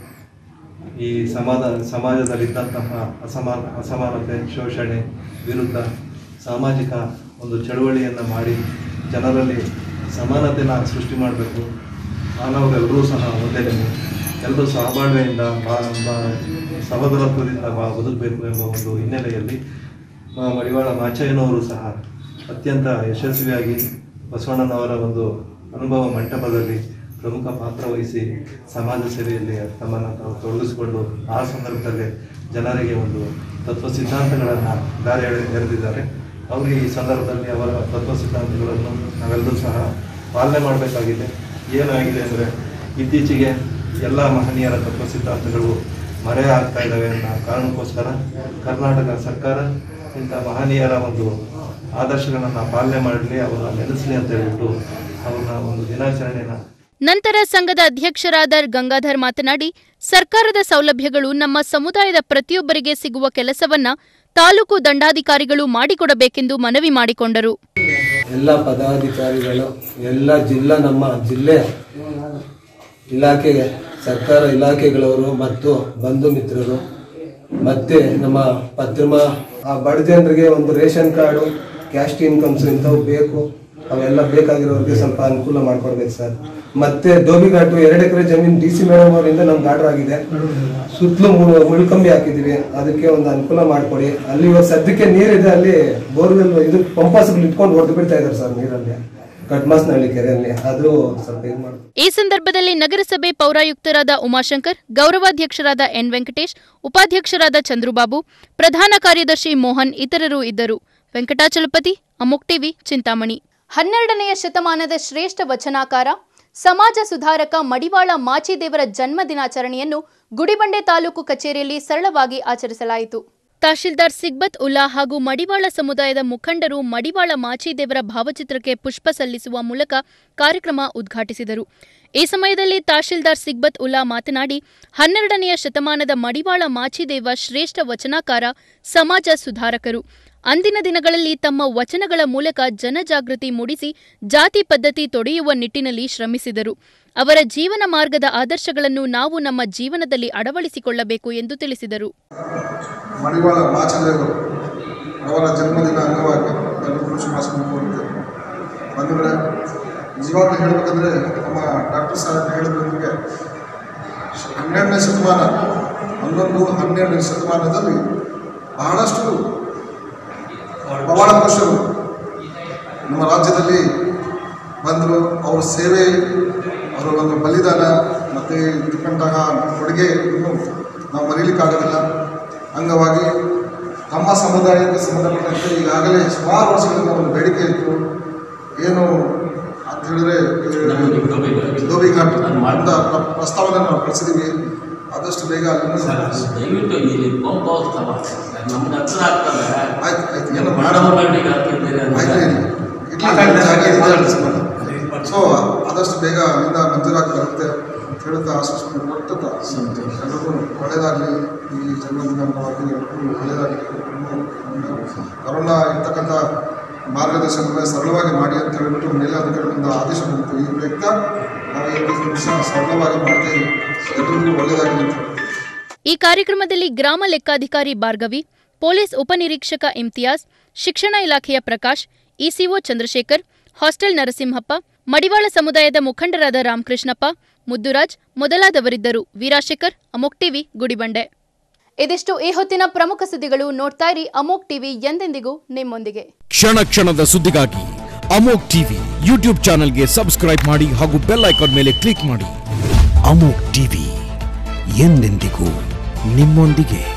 ಈ ಸಮಾಧ ಸಮಾಜದಲ್ಲಿದ್ದಂತಹ ಅಸಮಾನ ಅಸಮಾನತೆ ಶೋಷಣೆ ವಿರುದ್ಧ ಸಾಮಾಜಿಕ ಒಂದು ಚಳುವಳಿಯನ್ನು ಮಾಡಿ ಜನರಲ್ಲಿ ಸಮಾನತೆನ ಸೃಷ್ಟಿ ಮಾಡಬೇಕು ಮಾನವರೆಲ್ಲರೂ ಸಹ ಒಂದೇ ಎಲ್ಲರೂ ಸಹಬಾಳ್ವೆಯಿಂದ ಬಾ- ಬಾ- ಸಹೋದರತ್ವದಿಂದ ಬಾ ಬದುಕಬೇಕು ಎಂಬ ಒಂದು ಹಿನ್ನೆಲೆಯಲ್ಲಿ ಆ, ಮಡಿವಾಳ ಮಾಚಯ್ಯನವರು ಸಹ ಅತ್ಯಂತ ಯಶಸ್ವಿಯಾಗಿ ಬಸವಣ್ಣನವರ ಒಂದು ಅನುಭವ ಮಂಟಪದಲ್ಲಿ ಪ್ರಮುಖ ಪಾತ್ರ ವಹಿಸಿ ಸಮಾಜ ಸೇವೆಯಲ್ಲಿ ತಮ್ಮನ್ನು ತಾವು ತೊಡಗಿಸಿಕೊಂಡು ಆ ಸಂದರ್ಭದಲ್ಲಿ ಜನರಿಗೆ ಒಂದು ತತ್ವ ಸಿದ್ಧಾಂತಗಳನ್ನು ದಾರಿ ಎಳೆ- ಎರೆದಿದ್ದಾರೆ ಅವರಿಗೆ ಈ ಸಂದರ್ಭದಲ್ಲಿ ಅವರ ತತ್ವ ಸಿದ್ಧಾಂತಗಳನ್ನು ನಾವೆಲ್ಲರೂ ಸಹ ಪಾಲನೆ ಮಾಡಬೇಕಾಗಿದೆ ಏನಾಗಿದೆ ಅಂದರೆ ಇತ್ತೀಚೆಗೆ ಎಲ್ಲ ಮಹನೀಯರ ತತ್ವ ಸಿದ್ಧಾಂತಗಳು ಮರೆ ಆಗ್ತಾ ಇದ್ದಾವೆ ಅನ್ನೋ ಕಾರಣಕ್ಕೋಸ್ಕರ ಕರ್ನಾಟಕ ಸರ್ಕಾರ ಇಂಥ ಮಹನೀಯರ ಒಂದು ಆದರ್ಶಗಳನ್ನು ಪಾಲನೆ ಮಾಡಲಿ ಅವರನ್ನ ನೆಲೆಸಲಿ ಅಂತ ಹೇಳ್ಬಿಟ್ಟು ಅವ್ರನ್ನ ಒಂದು ದಿನಾಚರಣೆನ ನಂತರ ಸಂಘದ ಅಧ್ಯಕ್ಷರಾದ ಗಂಗಾಧರ್ ಮಾತನಾಡಿ ಸರ್ಕಾರದ ಸೌಲಭ್ಯಗಳು ನಮ್ಮ ಸಮುದಾಯದ ಪ್ರತಿಯೊಬ್ಬರಿಗೆ ಸಿಗುವ ಕೆಲಸವನ್ನ ತಾಲೂಕು ದಂಡಾಧಿಕಾರಿಗಳು ಮಾಡಿಕೊಡಬೇಕೆಂದು ಮನವಿ ಮಾಡಿಕೊಂಡರು ಎಲ್ಲ ಪದಾಧಿಕಾರಿಗಳು ಎಲ್ಲ ಜಿಲ್ಲಾ ನಮ್ಮ ಜಿಲ್ಲೆ ಇಲಾಖೆಗೆ ಸರ್ಕಾರ ಇಲಾಖೆಗಳವರು ಮತ್ತು ಬಂಧು ಮಿತ್ರರು ಮತ್ತೆ ನಮ್ಮ ಪತ್ರಿಮಾ ಆ ಬಡ ಜನರಿಗೆ ಒಂದು ರೇಷನ್ ಕಾರ್ಡು ಕ್ಯಾಸ್ಟ್ ಇನ್ಕಮ್ಸ್ ಇಂಥವು ಬೇಕು ಅವೆಲ್ಲ ಬೇಕಾಗಿರೋರಿಗೆ ಸ್ವಲ್ಪ ಅನುಕೂಲ ಮಾಡ್ಕೊಡ್ಬೇಕು ಸರ್ ಮತ್ತೆ ಧೋಬಿಘಾಟು ಎರಡು ಎಕರೆ ಜಮೀನು ಡಿ ಸಿ ಮೇಡಮ್ ಅವರಿಂದ ನಮ್ಗೆ ಆರ್ಡರ್ ಆಗಿದೆ ಸುತ್ತಲೂ ಮುಳ್ಕಂಬಿ ಹಾಕಿದೀವಿ ಅದಕ್ಕೆ ಒಂದು ಅನುಕೂಲ ಮಾಡಿಕೊಡಿ ಅಲ್ಲಿ ಇವಾಗ ಸದ್ಯಕ್ಕೆ ನೀರಿದೆ ಅಲ್ಲಿ ಬೋರ್ವೆಲ್ ಇದು ಪಂಪಾಸ್ಗಳು ಇಟ್ಕೊಂಡು ಹೊಡೆದು ಬಿಡ್ತಾ ಇದ್ದಾರೆ ಸರ್ ನೀರಲ್ಲಿ ಕಟ್ಮಾಸ್ನಹಳ್ಳಿ ಕೆರೆಯಲ್ಲಿ ಅದು ಸ್ವಲ್ಪ ಇದು ಮಾಡಿ ಈ ಸಂದರ್ಭದಲ್ಲಿ ನಗರಸಭೆ ಪೌರಾಯುಕ್ತರಾದ ಉಮಾಶಂಕರ್ ಗೌರವಾಧ್ಯಕ್ಷರಾದ ಎನ್ ವೆಂಕಟೇಶ್ ಉಪಾಧ್ಯಕ್ಷರಾದ ಚಂದ್ರುಬಾಬು ಪ್ರಧಾನ ಕಾರ್ಯದರ್ಶಿ ಮೋಹನ್ ಇತರರು ಇದ್ದರು ವೆಂಕಟಾಚಲಪತಿ ಅಮುಕ್ ಟಿವಿ ಚಿಂತಾಮಣಿ ಹನ್ನೆರಡನೆಯ ಶತಮಾನದ ಶ್ರೇಷ್ಠ ವಚನಾಕಾರ ಸಮಾಜ ಸುಧಾರಕ ಮಡಿವಾಳ ಮಾಚಿದೇವರ ಜನ್ಮ ದಿನಾಚರಣೆಯನ್ನು ಗುಡಿಬಂಡೆ ತಾಲೂಕು ಕಚೇರಿಯಲ್ಲಿ ಸರಳವಾಗಿ ಆಚರಿಸಲಾಯಿತು ತಹಶೀಲ್ದಾರ್ ಸಿಗ್ಬತ್ ಉಲ್ಲಾ ಹಾಗೂ ಮಡಿವಾಳ ಸಮುದಾಯದ ಮುಖಂಡರು ಮಡಿವಾಳ ಮಾಚಿದೇವರ ಭಾವಚಿತ್ರಕ್ಕೆ ಪುಷ್ಪ ಸಲ್ಲಿಸುವ ಮೂಲಕ ಕಾರ್ಯಕ್ರಮ ಉದ್ಘಾಟಿಸಿದರು ಈ ಸಮಯದಲ್ಲಿ ತಹಶೀಲ್ದಾರ್ ಸಿಗ್ಬತ್ ಉಲ್ಲಾ ಮಾತನಾಡಿ ಹನ್ನೆರಡನೆಯ ಶತಮಾನದ ಮಡಿವಾಳ ಮಾಚಿದೇವ ಶ್ರೇಷ್ಠ ವಚನಾಕಾರ ಸಮಾಜ ಸುಧಾರಕರು ಅಂದಿನ ದಿನಗಳಲ್ಲಿ ತಮ್ಮ ವಚನಗಳ ಮೂಲಕ ಜನಜಾಗೃತಿ ಮೂಡಿಸಿ ಜಾತಿ ಪದ್ಧತಿ ತೊಡೆಯುವ ನಿಟ್ಟಿನಲ್ಲಿ ಶ್ರಮಿಸಿದರು ಅವರ ಜೀವನ ಮಾರ್ಗದ ಆದರ್ಶಗಳನ್ನು ನಾವು ನಮ್ಮ ಜೀವನದಲ್ಲಿ ಅಳವಡಿಸಿಕೊಳ್ಳಬೇಕು ಎಂದು ತಿಳಿಸಿದರು ಮಡಿವಾಳ ಮಾಚದೇವರು ಅವರ ಜನ್ಮದಿನ ಅಂಗವಾಗಿ ಎಲ್ಲರಿಗೂ ಶುಭಾಶಯ ಕೋರುತ್ತೇವೆ ಬಂಧುಗಳೇ ನಿಜವಾಗ್ಲೂ ಹೇಳಬೇಕಂದ್ರೆ ನಮ್ಮ ಡಾಕ್ಟರ್ ಸಾಹೇಬ್ ಹೇಳಿದಂಗೆ ಹನ್ನೆರಡನೇ ಶತಮಾನ ಹನ್ನೊಂದು ಹನ್ನೆರಡನೇ ಶತಮಾನದಲ್ಲಿ ಬಹಳಷ್ಟು ಪ್ರವಾಳ ಪುರುಷರು ನಮ್ಮ ರಾಜ್ಯದಲ್ಲಿ ಬಂದರು ಅವರ ಸೇವೆ ಅವರ ಒಂದು ಬಲಿದಾನ ಮತ್ತು ಇರ್ತಕ್ಕಂತಹ ಕೊಡುಗೆಯನ್ನು ನಾವು ಮರೀಲಿಕ್ಕಾಗೋದಿಲ್ಲ ಅಂಗವಾಗಿ ನಮ್ಮ ಸಮುದಾಯಕ್ಕೆ ಸಂಬಂಧಪಟ್ಟಂತೆ ಈಗಾಗಲೇ ಸುಮಾರು ವರ್ಷಗಳಿಂದ ಒಂದು ಬೇಡಿಕೆ ಇತ್ತು ಏನು ಅಂತ ಹೇಳಿದ್ರೆ ಧೋಬಿಘಾಟ್ ಅಂತ ಪ್ರ- ಪ್ರಸ್ತಾವನೆ ನಾವು ಕಳಿಸಿದ್ದೀವಿ ಆದಷ್ಟು ಬೇಗ ಅಲ್ಲಿಂದ ದಯವಿಟ್ಟು ಇಲ್ಲಿ ಪಂಪ್ ಅವಸ್ಥೆ ನಮ್ಗೆ ಹತ್ರ ಆಗ್ತದೆ ಆಯ್ತು ಆಯ್ತು ಏನು ಮಾಡೋದು ಸೊ ಆದಷ್ಟು ಬೇಗ ಅಲ್ಲಿಂದ ಮಂಜೂರಾಗಿ ಬರುತ್ತೆ ಅಂತ ಹೇಳ್ತಾ ಆಶ್ವಾಸನೆ ಕೊಟ್ಟು ಎಲ್ಲರಿಗೂ ಒಳ್ಳೆಯದಾಗಲಿ ಈ ಜನ್ಮದಿನ ಅಂಗವಾಗಿ ಎಲ್ಲರಿಗೂ ಒಳ್ಳೆಯದಾಗಲಿ ಕರೋನಾ ಇರ್ತಕ್ಕಂಥ ಮಾರ್ಗದರ್ಶನ ಸರಳವಾಗಿ ಮಾಡಿ ಅಂತ ಹೇಳ್ಬಿಟ್ಟು ಮೇಲಾಧಿಕಾರಿಗಳಿಂದ ಆದೇಶ ಬಂತು ಈ ಪ್ರಯುಕ್ತ ನಾವು ಈ ದಿವಸ ಸರಳವಾಗಿ ಮಾಡ್ತೇವೆ ಎಲ್ಲರಿಗೂ ಒಳ್ಳೆಯದಾಗಲಿ ಅಂತ ಈ ಕಾರ್ಯಕ್ರಮದಲ್ಲಿ ಗ್ರಾಮ ಲೆಕ್ಕಾಧಿಕಾರಿ ಭಾರ್ಗವಿ ಪೊಲೀಸ್ ಉಪನಿರೀಕ್ಷಕ ಇಮ್ತಿಯಾಜ್ ಶಿಕ್ಷಣ ಇಲಾಖೆಯ ಪ್ರಕಾಶ್ ಇಸಿಒ ಚಂದ್ರಶೇಖರ್ ಹಾಸ್ಟೆಲ್ ನರಸಿಂಹಪ್ಪ ಮಡಿವಾಳ ಸಮುದಾಯದ ಮುಖಂಡರಾದ ರಾಮಕೃಷ್ಣಪ್ಪ ಮುದ್ದುರಾಜ್ ಮೊದಲಾದವರಿದ್ದರು ವೀರಾಶೇಖರ್ ಅಮೋಕ್ ಟಿವಿ ಗುಡಿಬಂಡೆ ಇದಿಷ್ಟು ಈ ಹೊತ್ತಿನ ಪ್ರಮುಖ ಸುದ್ದಿಗಳು ನೋಡ್ತಾ ಇರಿ ಅಮೋಕ್ ಟಿವಿ ಎಂದೆಂದಿಗೂ ನಿಮ್ಮೊಂದಿಗೆ ಕ್ಷಣ ಕ್ಷಣದ ಸುದ್ದಿಗಾಗಿ ಅಮೋಕ್ ಟಿವಿ ಯೂಟ್ಯೂಬ್ ಚಾನೆಲ್ಗೆ ಸಬ್ಸ್ಕ್ರೈಬ್ ಮಾಡಿ ಹಾಗೂ ಬೆಲ್ ಐಕಾನ್ ಮೇಲೆ ಕ್ಲಿಕ್ ಮಾಡಿ ಅಮೋಕ್ ಟಿವಿ ಎಂದೆಂದಿಗೂ ನಿಮ್ಮೊಂದಿಗೆ